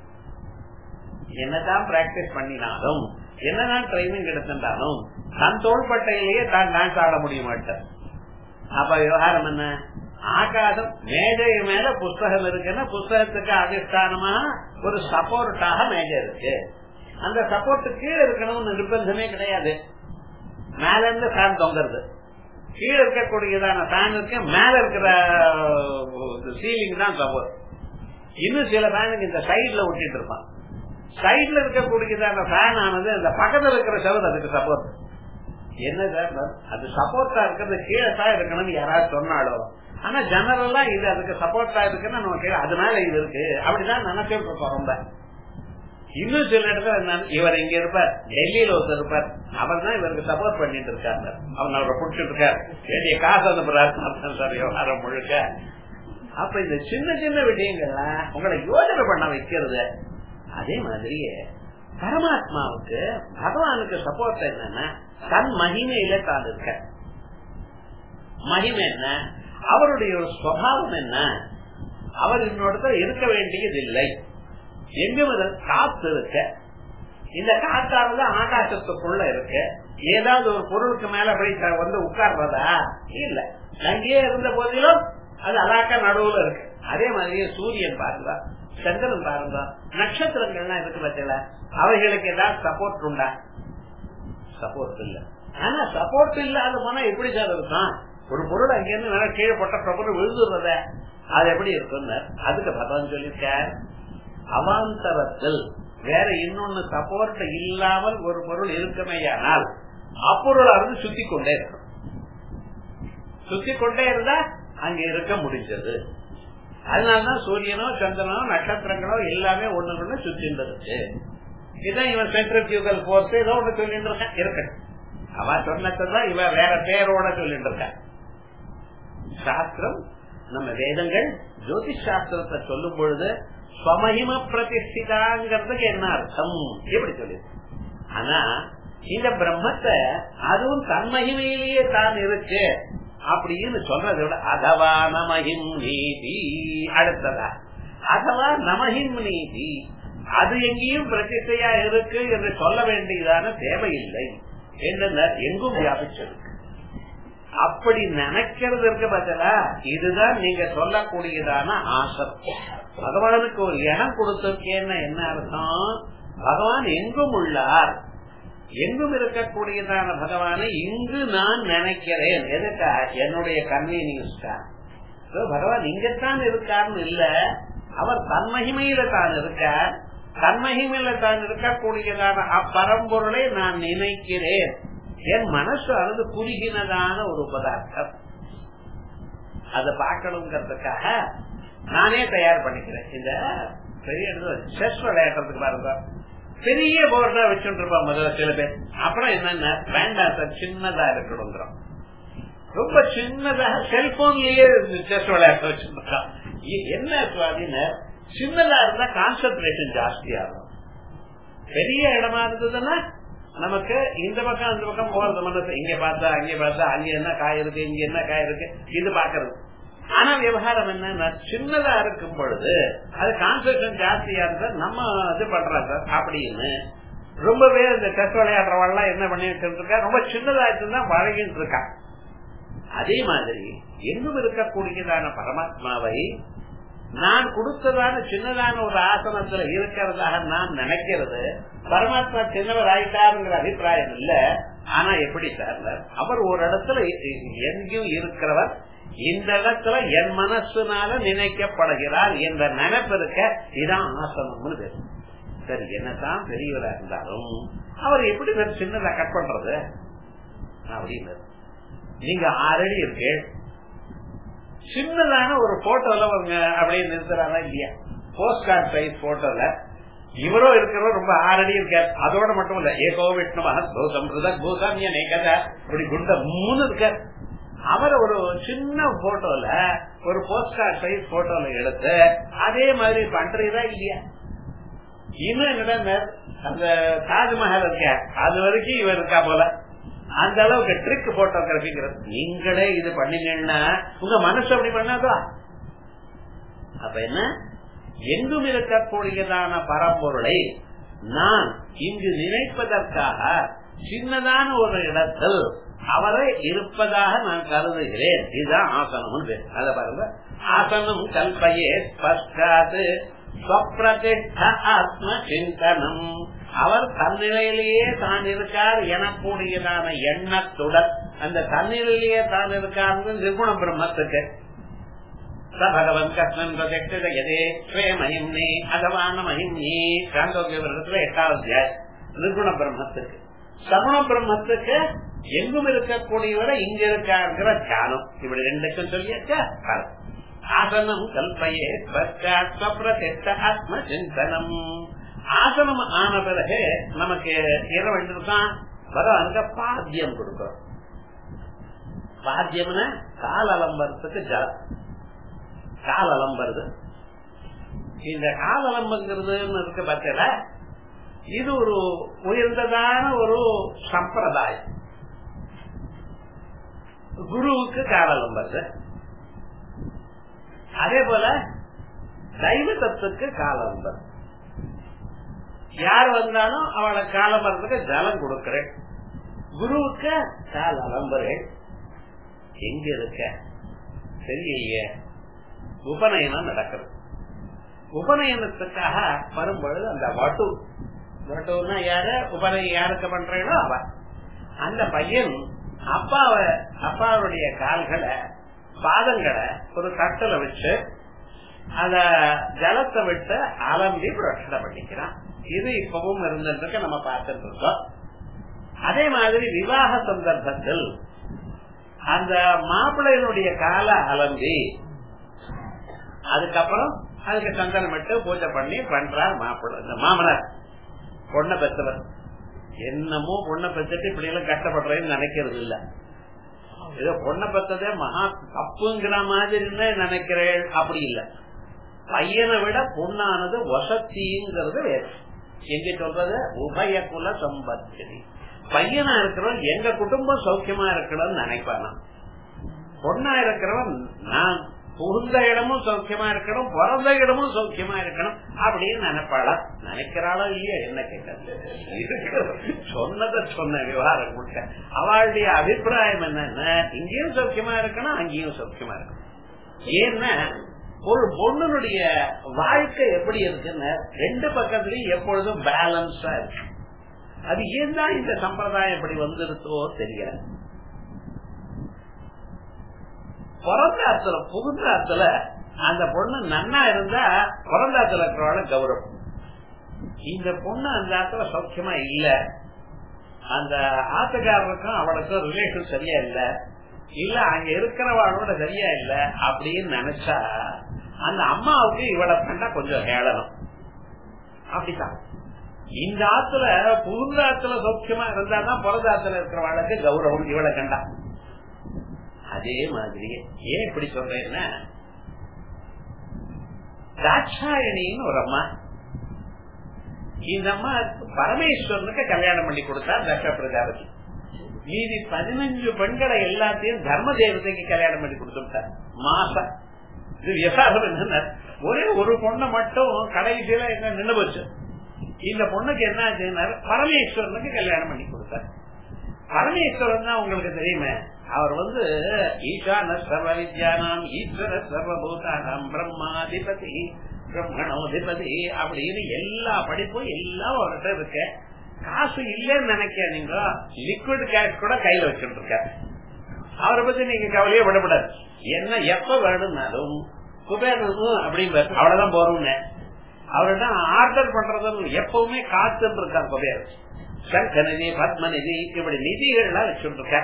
என்னதான் பிராக்டிஸ் பண்ணினாலும் என்னதான் ட்ரைனிங் எடுத்திருந்தாலும் தன் தோள்பட்டையிலேயே தான் டான்ஸ் ஆட முடிய மாட்டார் அப்ப விவகாரம் என்ன ஆகாசம் மேடை மேல புஸ்தகம் இருக்குன்னா புஸ்தகத்துக்கு அதிஷ்டானமா ஒரு சப்போர்ட்டாக மேடை இருக்கு அந்த சப்போர்ட் கீழே இருக்கணும்னு நிர்பந்தமே கிடையாது மேல இருந்து ஃபேன் தொங்குறது கீழே இருக்கக்கூடியதான ஃபேன் இருக்கு மேல இருக்கிற சீலிங் தான் சப்போர்ட் இன்னும் சில ஃபேனுக்கு இந்த சைட்ல விட்டுட்டு இருப்பான் சைட்ல இருக்கக்கூடியதான ஃபேன் ஆனது அந்த பக்கத்துல இருக்கிற செவல் அதுக்கு சப்போர்ட் என்ன சார் அது சப்போர்ட்டா இருக்கிறது கீழே தான் இருக்கணும்னு யாராவது சொன்னாலும் ஆனா ஜெனரலா இது அதுக்கு சப்போர்ட்டா இருக்குன்னு நம்ம கீழே அதனால இது இருக்கு அப்படிதான் நினைச்சிட்டு இருக்கோம் ரொம்ப இன்னும் சில இடத்துல இவர் இங்க இருப்பார் டெல்லியில ஒருத்தர் இருப்பார் அவர் தான் இவருக்கு சப்போர்ட் பண்ணிட்டு இருக்காங்க அவங்க அவரை புடிச்சிட்டு இருக்காரு வேண்டிய காசு அனுப்புறாரு சார் விவகாரம் முழுக்க அப்ப இந்த சின்ன சின்ன விஷயங்கள்லாம் உங்களை யோசனை பண்ண வைக்கிறது அதே மாதிரியே பரமாத்மாவுக்கு பகவானுக்கு சப்போர்ட் என்னன்னா தன் மகிமையில தான் இருக்க மகிமை என்ன அவருடைய ஒரு சுவாவம் என்ன அவர் இன்னொருத்த இருக்க வேண்டியது இல்லை எங்கும் காத்து இருக்க இந்த காத்தானது ஆகாசத்துக்குள்ள இருக்கு ஏதாவது ஒரு பொருளுக்கு மேல அப்படி வந்து உட்கார்றதா இல்ல அங்கேயே இருந்த போதிலும் அது அலாக்கா நடுவுல இருக்கு அதே மாதிரியே சூரியன் பாருங்க சந்திரன் பாருங்க நட்சத்திரங்கள்லாம் இருக்கு பத்தில அவைகளுக்கு ஏதாவது சப்போர்ட் உண்டா சப்போர்ட் இல்ல ஆனா சப்போர்ட் இல்லாத போனா எப்படி சார் இருக்கும் ஒரு பொருள் அங்கிருந்து நல்லா கீழே போட்ட பொருள் விழுதுறத அது எப்படி இருக்குன்னு அதுக்கு பகவான் சொல்லியிருக்க அவாந்தரத்தில் வேற இன்னொன்னு சப்போர்ட் இல்லாமல் ஒரு பொருள் இருக்குமேயானால் அப்பொருள் அருந்து சுத்தி கொண்டே இருக்கும் சுத்தி கொண்டே இருந்தா அங்க இருக்க முடிஞ்சது அதனாலதான் சூரியனோ சந்திரனோ நட்சத்திரங்களோ எல்லாமே ஒண்ணு ஒண்ணு சுத்தின்றது இதான் இவன் சென்ட்ரிபியூகல் போர்ஸ் ஏதோ ஒண்ணு சொல்லிட்டு இருக்கான் இருக்கட்டும் அவ சொன்னதான் இவன் வேற பேரோட சொல்லிட்டு இருக்கான் சாஸ்திரம் நம்ம வேதங்கள் ஜோதிஷ் சாஸ்திரத்தை சொல்லும் பொழுது ஸ்வமகிம பிரதிஷ்டிதாங்கிறதுக்கு என்ன அர்த்தம் எப்படி சொல்லி ஆனா இந்த பிரம்மத்தை அதுவும் தன்மகிமையிலேயே தான் இருக்கு அப்படின்னு சொல்றதை விட அதவா நமகிம் நீதி அடுத்ததா அதவா நமகிம் நீதி அது எங்கேயும் பிரதிஷ்டையா இருக்கு என்று சொல்ல வேண்டியதான தேவையில்லை என்ன எங்கும் வியாபிச்சிருக்கு அப்படி நினைக்கிறது இருக்க பதிலா இதுதான் நீங்க சொல்லக்கூடியதான ஆசை பகவானுக்கு ஒரு இடம் கொடுத்திருக்கேன்னு என்ன அர்த்தம் பகவான் எங்கும் உள்ளார் எங்கும் இருக்கக்கூடியதான பகவானை இங்கு நான் நினைக்கிறேன் எதுக்கா என்னுடைய கன்வீனியன்ஸ்டா பகவான் இங்கத்தான் இருக்காருன்னு இல்ல அவர் தன்மகிமையில தான் இருக்கார் தன்மகிமையில தான் இருக்கக்கூடியதான அப்பரம்பொருளை நான் நினைக்கிறேன் என் மனசு அழுது குறுகினதான ஒரு பதார்த்தம் அதை பார்க்கணுங்கிறதுக்காக நானே தயார் பண்ணிக்கிறேன் இந்த பெரிய செஸ் விளையாடுறதுக்கு பாருங்க பெரிய போர்டா வச்சுட்டு இருப்பான் முதல்ல சில பேர் அப்புறம் என்னன்னா வேண்டாம் சார் சின்னதா இருக்கணுங்கிறோம் ரொம்ப சின்னதாக செல்போன்லயே செஸ் விளையாட வச்சிருக்கான் என்ன சுவாதின சின்னதா இருந்தா கான்சென்ட்ரேஷன் ஜாஸ்தியாகும் பெரிய இடமா இருந்ததுன்னா நமக்கு இந்த பக்கம் அந்த பக்கம் போறது மனசு இங்க பார்த்தா அங்க பார்த்தா அங்க என்ன காய் இருக்கு இங்க என்ன காய் இருக்கு இது பாக்குறது ஆனா விவகாரம் என்ன சின்னதா இருக்கும் பொழுது அது கான்சென்ட்ரேஷன் ஜாஸ்தியா இருந்தா நம்ம இது பண்றோம் சார் அப்படின்னு ரொம்ப பேர் இந்த டெஸ்ட் விளையாடுறவெல்லாம் என்ன பண்ணிட்டு இருக்கா ரொம்ப சின்னதா இருந்தா வழங்கிட்டு இருக்கா அதே மாதிரி எங்கும் இருக்கக்கூடியதான பரமாத்மாவை நான் கொடுத்ததான சின்னதான ஒரு ஆசனத்துல இருக்கிறதாக நான் நினைக்கிறது பரமாத்மா சின்னவர் ஆயிட்டாருங்கிற அபிப்பிராயம் இல்ல ஆனா எப்படி சார் அவர் ஒரு இடத்துல எங்கேயும் இருக்கிறவர் இந்த இடத்துல என் மனசுனால நினைக்கப்படுகிறார் என்ற நினைப்பு இருக்க இதான் ஆசனம்னு பேரு சரி என்னதான் பெரியவரா இருந்தாலும் அவர் எப்படி சின்னதா கட் பண்றது அப்படின்னு நீங்க ஆல்ரெடி இருக்கு சின்னதான ஒரு போட்டோல அவங்க அப்படியே நிறுத்துறாங்க இல்லையா போஸ்ட் கார்டு சைஸ் போட்டோல இவரோ இருக்கிறவர் ரொம்ப ஆரடி இருக்கார் அதோட மட்டும் இல்ல ஏகோ விஷ்ணு மகத்பூதம் பூதம் கதை அப்படி குண்ட மூணு இருக்கார் அவர் ஒரு சின்ன போட்டோல ஒரு போஸ்ட் கார்டு சைஸ் போட்டோல எடுத்து அதே மாதிரி பண்றதா இல்லையா இன்னும் என்னடா அந்த தாஜ்மஹால் இருக்க அது வரைக்கும் இவர் இருக்கா போல அந்த அளவுக்கு ட்ரிக் போட்டோகிராபிங்கிறது நீங்களே இது பண்ணீங்கன்னா உங்க மனசு அப்படி பண்ணாதா அப்ப என்ன எங்கும் இருக்கக்கூடியதான பரம்பொருளை நான் இங்கு நினைப்பதற்காக சின்னதான ஒரு இடத்தில் அவரை இருப்பதாக நான் கருதுகிறேன் இதுதான் ஆசனம் பேர் அத பாருங்க ஆசனம் கல்பையே பஷ்டாது ஆத்ம சிந்தனம் அவர் தன்னிலையிலேயே தான் இருக்கார் எனக்கூடியதான எண்ணத்துடன் அந்த தன்னிலையிலேயே தான் இருக்கார் நிர்குண பிரம்மத்துக்கு பகவன் கஷ்ணன் பிரதே மகிம்னே அதவான மகிம்னே சாந்தோக்கிய வருடத்துல எட்டாவது நிர்குண பிரம்மத்துக்கு சகுண பிரம்மத்துக்கு எங்கும் இருக்கக்கூடியவரை இங்க இருக்காருங்கிற தியானம் இப்படி ரெண்டுக்கும் சொல்லியாச்சா ஆசனம் கல்பையே ஆத்ம சிந்தனம் ஆசனம் ஆன பிறகு நமக்கு என்ன வேண்டியிருக்கான் பகவானுக்கு பாத்தியம் கொடுக்கிறோம் பாத்தியம்னா கால் அலம்பரத்துக்கு ஜலம் கால் அலம்புறது இந்த கால் அலம்புங்கிறது இருக்கு பார்த்தல இது ஒரு உயர்ந்ததான ஒரு சம்பிரதாயம் குருவுக்கு கால் அலம்புறது அதே போல தெய்வத்தத்துக்கு கால் அலம்புறது யார் வந்தாலும் அவளை காலம்பரத்துக்கு ஜலம் கொடுக்கிறேன் குருவுக்கு கால் அலம்புறேன் எங்க இருக்க தெரியலையே உபநயனம் நடக்கிறது உபநயனத்துக்காக வரும்பொழுது அந்த வட்டு வட்டுன்னா யார உபநயம் யாருக்கு பண்றீங்களோ அவ அந்த பையன் அப்பாவை அப்பாவுடைய கால்களை பாதங்களை ஒரு தட்டுல வச்சு அத ஜலத்தை விட்டு அலம்பி பிரச்சனை பண்ணிக்கிறான் இது இப்பவும் இருந்திருக்க நம்ம பார்த்துட்டு இருக்கோம் அதே மாதிரி விவாக சந்தர்ப்பத்தில் அந்த மாப்பிள்ளையினுடைய கால அலம்பி அதுக்கப்புறம் அதுக்கு சந்தனம் விட்டு பூஜை பண்ணி பண்றார் மாப்பிள்ளை இந்த மாமனார் பொண்ணை பெற்றவர் என்னமோ பொண்ணை பெற்றுட்டு இப்படி எல்லாம் கஷ்டப்படுறேன்னு நினைக்கிறது இல்ல ஏதோ பொண்ணை பெற்றதே மகா தப்புங்கிற மாதிரி நினைக்கிறேன் அப்படி இல்ல பையனை விட பொண்ணானது வசத்திங்கிறது வேறு எங்க சொல்றது உபய குல சம்பத்தி பையனா இருக்கிறவன் எங்க குடும்பம் சௌக்கியமா இருக்கணும்னு நினைப்பானா பொண்ணா இருக்கிறவன் நான் புகுந்த இடமும் சௌக்கியமா இருக்கணும் பிறந்த இடமும் சௌக்கியமா இருக்கணும் அப்படின்னு நினைப்பாளா நினைக்கிறாளோ இல்லையா என்ன கேட்கறது சொன்னதை சொன்ன விவகாரம் முட்ட அவளுடைய அபிப்பிராயம் என்னன்னா இங்கேயும் சௌக்கியமா இருக்கணும் அங்கேயும் சௌக்கியமா இருக்கணும் ஏன்னா ஒரு பொண்ணுடைய வாழ்க்கை எப்படி இருக்குன்னு ரெண்டு பக்கத்துலயும் எப்பொழுதும் பேலன்ஸா இருக்கு அது ஏன் தான் இந்த சம்பிரதாயம் எப்படி வந்திருக்கோ தெரியாது பிறந்த அர்த்தல புகுந்த அர்த்தல அந்த பொண்ணு நன்னா இருந்தா பிறந்த அர்த்தல இருக்கிறவள கௌரவம் இந்த பொண்ணு அந்த ஆத்துல சௌக்கியமா இல்ல அந்த ஆத்துக்காரருக்கும் அவளுக்கும் ரிலேஷன் சரியா இல்ல இல்ல அங்க இருக்கிறவாளோட சரியா இல்ல அப்படின்னு நினைச்சா அந்த அம்மாவுக்கு இவளை கண்டா கொஞ்சம் ஹேளனம் அப்படித்தான் இந்த ஆத்துல புகுந்த ஆத்துல சௌக்கியமா இருந்தாதான் பிறந்த ஆத்துல இருக்கிறவாளுக்கு கௌரவம் இவளை கண்டா அதே மாதிரி ஏன் இப்படி சொல்றேன்னா தாட்சாயணின்னு ஒரு அம்மா இந்த அம்மா பரமேஸ்வரனுக்கு கல்யாணம் பண்ணி கொடுத்தா தட்ச பிரஜாபதி மீதி பதினஞ்சு பெண்களை எல்லாத்தையும் தர்ம தேவதைக்கு கல்யாணம் பண்ணி கொடுத்துட்டார் மாசம் இது விவசாயம் என்ன ஒரே ஒரு பொண்ணை மட்டும் கடைசியில என்ன நின்று போச்சு இந்த பொண்ணுக்கு என்ன ஆச்சுன்னா பரமேஸ்வரனுக்கு கல்யாணம் பண்ணி கொடுத்தார் பரமேஸ்வரன் தான் உங்களுக்கு தெரியுமே அவர் வந்து ஈசான சர்வ வித்யானாம் ஈஸ்வர சர்வபூதானாம் பிரம்மாதிபதி பிரம்மணோதிபதி அப்படின்னு எல்லா படிப்பும் எல்லாம் அவர்கிட்ட இருக்க காசு இல்லைன்னு நினைக்க நீங்க லிக்விட் கேஷ் கூட கையில வச்சுட்டு இருக்க அவரை பத்தி நீங்க கவலையே விடப்படாது என்ன எப்ப வேணும்னாலும் குபேரனும் அப்படிங்கிறார் அவ்வளவுதான் போறோம்னு அவர்கிட்ட ஆர்டர் பண்றது எப்பவுமே காத்துன்னு இருக்கார் குபேரன் சங்க நிதி பத்ம நிதி இப்படி நிதிகள்லாம் வச்சுட்டு இருக்க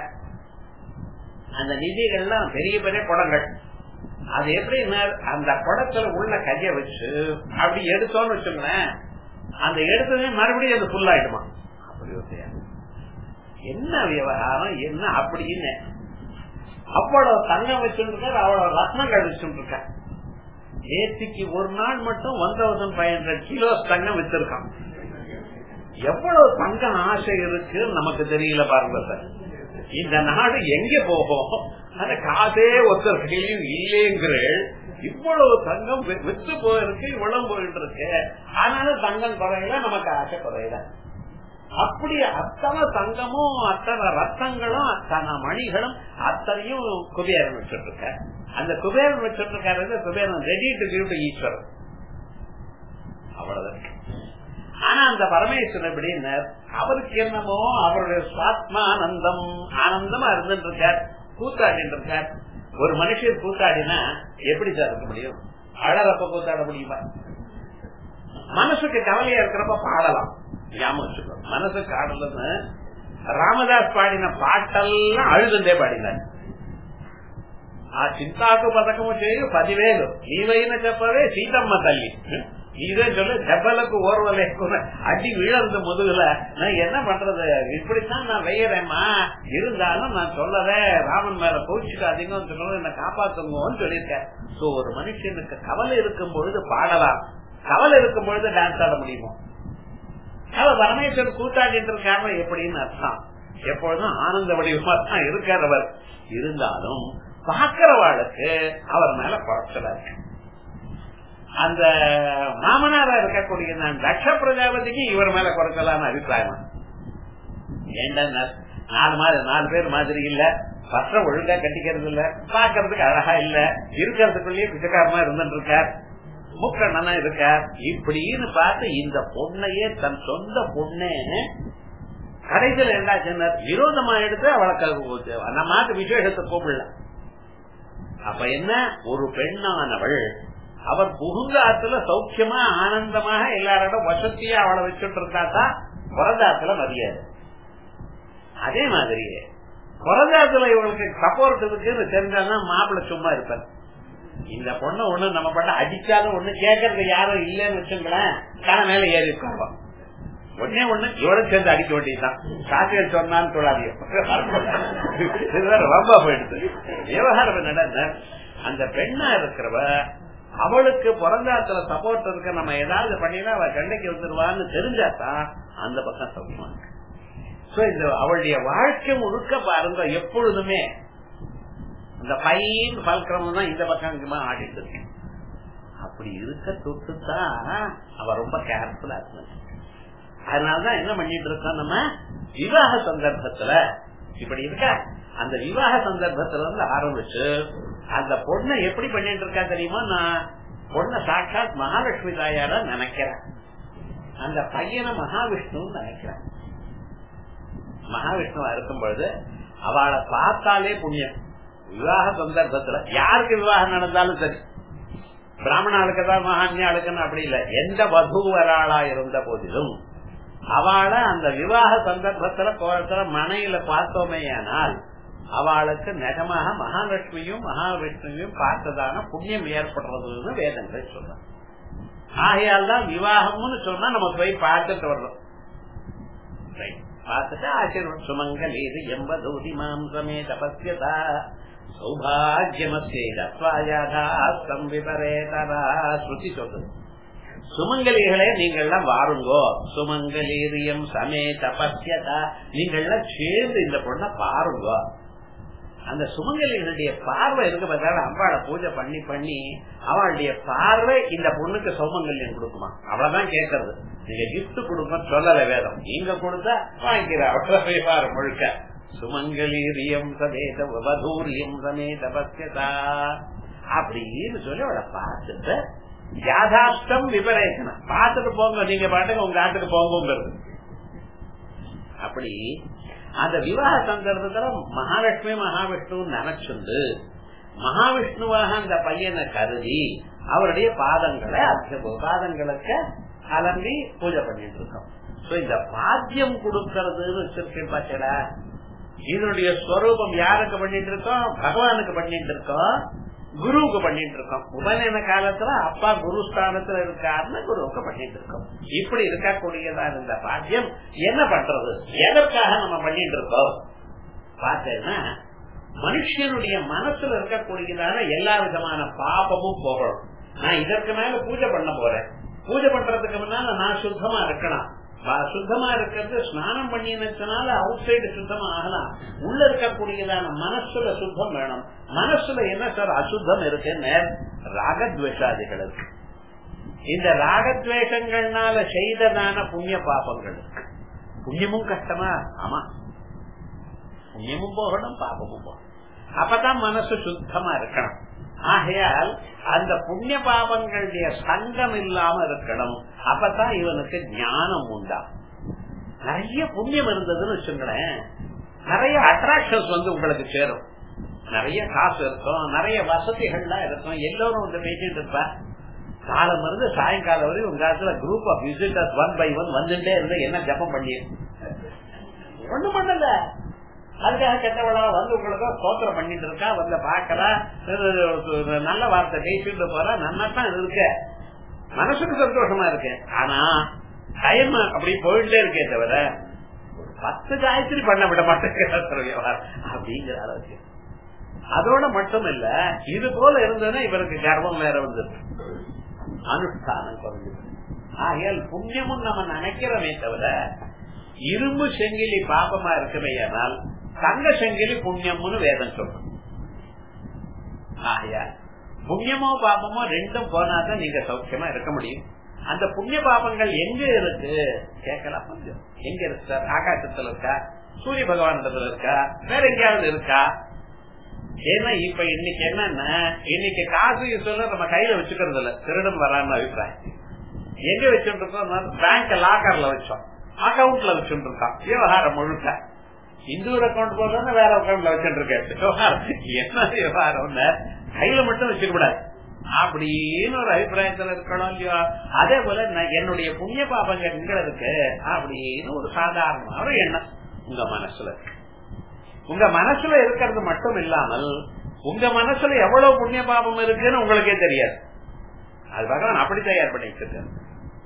அந்த நிதிகள்லாம் பெரிய பெரிய குடங்கள் அது எப்படி அந்த குடத்துல உள்ள கைய வச்சு அப்படி எடுத்தோன்னு வச்சுங்களேன் அந்த எடுத்ததே மறுபடியும் அது ஃபுல் ஆயிடுமா அப்படி ஒரு என்ன விவகாரம் என்ன அப்படின்னு அவ்வளவு தங்கம் வச்சுருக்காரு அவ்வளவு ரத்னங்கள் வச்சுருக்க நேற்றுக்கு ஒரு நாள் மட்டும் one thousand five hundred kilo தங்கம் வச்சிருக்கான் எவ்வளவு தங்கம் ஆசை இருக்கு நமக்கு தெரியல பாருங்க சார் இந்த நாடு எங்க போகும் அந்த காசே ஒருத்தர் கையிலும் இல்லைங்கிற இவ்வளவு தங்கம் வித்து போயிருக்கு இவ்வளவு போயிட்டு இருக்கு ஆனாலும் தங்கம் குறையல நமக்கு ஆசை குறையல அப்படி அத்தனை தங்கமும் அத்தனை ரத்தங்களும் அத்தனை மணிகளும் அத்தனையும் குபேரன் வச்சுட்டு இருக்க அந்த குபேரன் வச்சுட்டு இருக்காரு Kuberan ready to give to Eswaran அவ்வளவுதான் ஆனா அந்த பரமேஸ்வரன் எப்படின்னு அவருக்கு என்னமோ அவருடைய சுவாத்மானந்தம் ஆனந்தமா இருந்துட்டு இருக்கார் கூத்தாடிட்டு இருக்கார் ஒரு மனுஷன் கூத்தாடினா எப்படி சார் இருக்க முடியும் அழறப்ப கூத்தாட முடியுமா மனசுக்கு கவலையா இருக்கிறப்ப பாடலாம் ஞாபகம் வச்சுக்கோ மனசுக்கு ஆடலன்னு ராமதாஸ் பாடின பாட்டெல்லாம் அழுதுண்டே பாடினார் ఆ చింతాకు పథకము చేయు పదివేలు నీవైన చెప్పవే సీతమ్మ తల్లి இதே சொல்லு டெப்பலுக்கு ஓர்வ లేకుండా அடி விழந்து முதுகுல நான் என்ன பண்றது இப்படித்தான் நான் வெய்யறேம்மா இருந்தாலும் நான் சொல்லதே ராமன் மேல கோச்சிக்காதீங்கன்னு சொல்லணும் என்ன காப்பாத்துங்கன்னு சொல்லியிருக்கேன் சோ ஒரு மனுஷனுக்கு கவலை இருக்கும் பொழுது பாடலாம் கவலை இருக்கும் பொழுது டான்ஸ் ஆட முடியுமோ அவ பரமேஸ்வரன் கூட்டாடிட்டு இருக்காம எப்படின்னு அர்த்தம் எப்பொழுதும் ஆனந்த வடிவமா தான் இருக்கார் அவர் இருந்தாலும் பாக்கிறவாளுக்கு அவர் மேல குறைச்சலா இருக்கு அந்த மாமனாரா இருக்கக்கூடிய நான் தட்ச பிரஜாபதிக்கு இவர் மேல குறைச்சலான அபிப்பிராயம் ஏண்டா நாலு மாதிரி நாலு பேர் மாதிரி இல்ல பற்ற ஒழுங்கா கட்டிக்கிறது இல்ல பாக்குறதுக்கு அழகா இல்ல இருக்கிறதுக்குள்ளேயே பிச்சைக்காரமா இருந்துட்டு இருக்கார் முக்கண்ணனா இருக்கார் இப்படின்னு பார்த்து இந்த பொண்ணையே தன் சொந்த பொண்ணே கடைசியில் என்ன சொன்னார் விரோதமா எடுத்து அவளுக்கு அந்த மாட்டு விசேஷத்தை கூப்பிடல அப்ப என்ன ஒரு பெண்ணானவள் அவர் புகுந்த ஆத்துல சௌக்கியமா ஆனந்தமாக எல்லாரோட வசதியா அவளை வச்சுட்டு இருந்தாதான் புறதாத்துல மரியாதை அதே மாதிரியே புறதாத்துல இவளுக்கு சப்போர்ட் இருக்குன்னு தெரிஞ்சாதான் மாப்பிள்ள சும்மா இருப்பார் இந்த பொண்ணு ஒண்ணு நம்ம பண்ண அடிச்சாலும் ஒண்ணு கேட்கறது யாரும் இல்லைன்னு வச்சுங்களேன் கன மேல ஏறி இருக்காங்க ஒன்னே ஒண்ணு இவளும் சேர்ந்து அடிக்க வேண்டியதுதான் சாத்தியல் சொன்னான்னு சொல்லாதீங்க இதுதான் ரொம்ப போயிடுது விவகாரம் என்னடா அந்த பெண்ணா இருக்கிறவ அவளுக்கு பிறந்தாத்துல சப்போர்ட் இருக்க நம்ம ஏதாவது பண்ணினா அவ கண்டைக்கு வந்துருவான்னு தெரிஞ்சாதான் அந்த பக்கம் சௌக்கியமா இருக்கு சோ இந்த அவளுடைய வாழ்க்கை முழுக்க பாருங்க எப்பொழுதுமே இந்த பையன் பல்கிரமம் தான் இந்த பக்கம் இங்கமா ஆடிட்டு இருக்கு அப்படி இருக்க தொட்டுதான் அவ ரொம்ப கேர்ஃபுல்லா இருக்கு அதனாலதான் என்ன பண்ணிட்டு இருக்கோம் நம்ம விவாக சந்தர்ப்பத்துல இப்படி இருக்க அந்த விவாக சந்தர்ப்பத்துல வந்து ஆரம்பிச்சு அந்த பொண்ணை எப்படி பண்ணிட்டு இருக்கா தெரியுமா நான் பொண்ணை சாட்சாத் மகாலட்சுமி தாயார நினைக்கிறேன் அந்த பையனை மகாவிஷ்ணுன்னு நினைக்கிறேன் மகாவிஷ்ணுவா இருக்கும் பொழுது அவளை பார்த்தாலே புண்ணியம் விவாக சந்தர்ப்பத்துல யாருக்கு விவாகம் நடந்தாலும் சரி பிராமணாளுக்கு தான் மகான்யாளுக்குன்னு அப்படி இல்லை எந்த வதுவராளா இருந்த போதிலும் அவளை அந்த விவாக சந்தர்ப்பத்துல கோலத்துல மனையில பார்த்தோமேயானால் அவளுக்கு நிஜமாக மகாலட்சுமியும் மகாவிஷ்ணுவையும் பார்த்ததான புண்ணியம் ஏற்படுறதுன்னு வேதங்கள் சொல்றாங்க ஆகையால் தான் விவாகம்னு சொன்னா நம்ம போய் பார்த்துட்டு வர்றோம் பார்த்துட்டு ஆச்சரியம் சுமங்கலீது எம்பதூதி மாம்சமே தபஸ்யதா சௌபாகியமஸ்தம் விபரேதரா ஸ்ருதி சொல்றது சுமங்கலிகளே நீங்கள்லாம் வாருங்கோ சுமங்கலீரியம் சமே தபஸ்யதா நீங்கள்லாம் சேர்ந்து இந்த பொண்ணை பாருங்கோ அந்த சுமங்கலிகளுடைய பார்வை இருக்கு பார்த்தா அம்பாளை பூஜை பண்ணி பண்ணி அவளுடைய பார்வை இந்த பொண்ணுக்கு சௌமங்கல்யம் கொடுக்குமா அவ்வளவுதான் கேட்கறது நீங்க கிஃப்ட் கொடுக்க சொல்லல வேதம் நீங்க கொடுத்தா வாங்கிக்கிற அவ்வளவு விவகாரம் முழுக்க சுமங்கலீரியம் சமேத வதூரியம் சமேத பஸ்யதா அப்படின்னு சொல்லி அவளை பார்த்துட்டு யாதாஷ்டம் விபரேசனம் பார்த்துட்டு போங்க நீங்க பாட்டுக்கு உங்க ஆட்டுக்கு போங்கிறது அப்படி அந்த விவாக சந்தர்ப்பத்துல மகாலட்சுமி மகாவிஷ்ணு நினைச்சுண்டு மகாவிஷ்ணுவாக அந்த பையனை கருதி அவருடைய பாதங்களை பாதங்களுக்கு அலம்பி பூஜை பண்ணிட்டு இருக்கோம் இந்த பாத்தியம் கொடுக்கறதுன்னு வச்சிருக்கேன் பாத்தீங்களா இதனுடைய ஸ்வரூபம் யாருக்கு பண்ணிட்டு இருக்கோம் பகவானுக்கு பண்ணிட்டு இருக்கோம் குருவுக்கு பண்ணிட்டு இருக்கோம் உபநயன காலத்துல அப்பா குரு ஸ்தானத்துல இருக்காருன்னு குருவுக்கு பண்ணிட்டு இருக்கோம் இப்படி இருக்கக்கூடியதா இந்த பாக்கியம் என்ன பண்றது எதற்காக நம்ம பண்ணிட்டு இருக்கோம் பார்த்தேன்னா மனுஷனுடைய மனசுல இருக்கக்கூடியதான எல்லா விதமான பாபமும் போகணும் நான் இதற்கு மேல பூஜை பண்ண போறேன் பூஜை பண்றதுக்கு முன்னால நான் சுத்தமா இருக்கணும் சுத்தமா இருக்கிறது ஸ்நானம் பண்ணினதுனால அவுட் சைடு சுத்தமா ஆகலாம் உள்ள இருக்கக்கூடியதான மனசுல சுத்தம் வேணும் மனசுல என்ன சார் அசுத்தம் இருக்குன்னு ராகத்வேஷாதிகள் இருக்கு இந்த ராகத்வேஷங்கள்னால செய்ததான புண்ணிய பாபங்கள் இருக்கு புண்ணியமும் கஷ்டமா ஆமா புண்ணியமும் போகணும் பாபமும் போகணும் அப்பதான் மனசு சுத்தமா இருக்கணும் ஆகையால் அந்த புண்ணிய பாவங்களுடைய சங்கம் இல்லாம இருக்கணும் அப்பதான் இவனுக்கு ஞானம் உண்டா நிறைய புண்ணியம் இருந்ததுன்னு வச்சுங்களேன் நிறைய அட்ராக்ஷன்ஸ் வந்து உங்களுக்கு சேரும் நிறைய காசு இருக்கும் நிறைய வசதிகள்லாம் இருக்கும் எல்லோரும் வந்து பேசிட்டு இருப்பா காலம் இருந்து சாயங்காலம் வரை உங்க காலத்துல group of visitors one by one வந்துட்டே இருந்து என்ன ஜப்பம் பண்ணி ஒண்ணும் பண்ணல அதுக்காக கெட்டவளா வந்து உங்களுக்கு சோத்திரம் பண்ணிட்டு இருக்கா வந்து பாக்கறா நல்ல வார்த்தை பேசிட்டு போறா நல்லா தான் இருக்கு மனசுக்கு சந்தோஷமா இருக்கு ஆனா டைம் அப்படி போயிட்டே இருக்கே தவிர ஒரு பத்து காயத்ரி பண்ண விட மாட்டேங்கிற அப்படிங்கிற அளவுக்கு அதோட மட்டும் இல்ல இது போல இருந்ததுன்னா இவருக்கு கர்வம் வேற வந்தது அனுஷ்டானம் குறைஞ்சது ஆகையால் புண்ணியமும் நம்ம நினைக்கிறோமே தவிர இரும்பு செங்கிலி பாப்பமா இருக்கவே ஆனால் தங்க செங்கிலி புண்ணியம்னு வேதம் சொல்றோம் ஆகையா புண்ணியமோ பாபமோ ரெண்டும் போனாதான் நீங்க சௌக்கியமா இருக்க முடியும் அந்த புண்ணிய பாபங்கள் எங்க இருக்கு கேட்கலாம் கொஞ்சம் எங்க இருக்கு சார் ஆகாசத்துல இருக்கா சூரிய பகவான் இடத்துல இருக்கா வேற எங்கேயாவது இருக்கா ஏன்னா இப்ப இன்னைக்கு என்னன்னா இன்னைக்கு காசு சொல்ல நம்ம கையில வச்சுக்கிறது இல்ல திருடன் வரான்னு அபிப்பிராயம் எங்க வச்சுட்டு இருக்கோம் பேங்க் லாக்கர்ல வச்சோம் அக்கவுண்ட்ல வச்சுட்டு இருக்கான் விவகாரம் முழுக்க இந்தூர் அக்கௌண்ட் போடுறதுன்னு வேற அக்கௌண்ட்ல வச்சுட்டு இருக்க என்ன விவகாரம் கையில மட்டும் வச்சுக்க கூடாது அப்படின்னு ஒரு அபிப்பிராயத்துல இருக்கணும் இல்லையோ அதே போல என்னுடைய புண்ணிய பாபங்கள் எங்க இருக்கு அப்படின்னு ஒரு சாதாரண ஒரு எண்ணம் உங்க மனசுல இருக்கு உங்க மனசுல இருக்கிறது மட்டும் இல்லாமல் உங்க மனசுல எவ்வளவு புண்ணிய பாபம் இருக்குன்னு உங்களுக்கே தெரியாது அது பகவான் அப்படி தயார் பண்ணிட்டு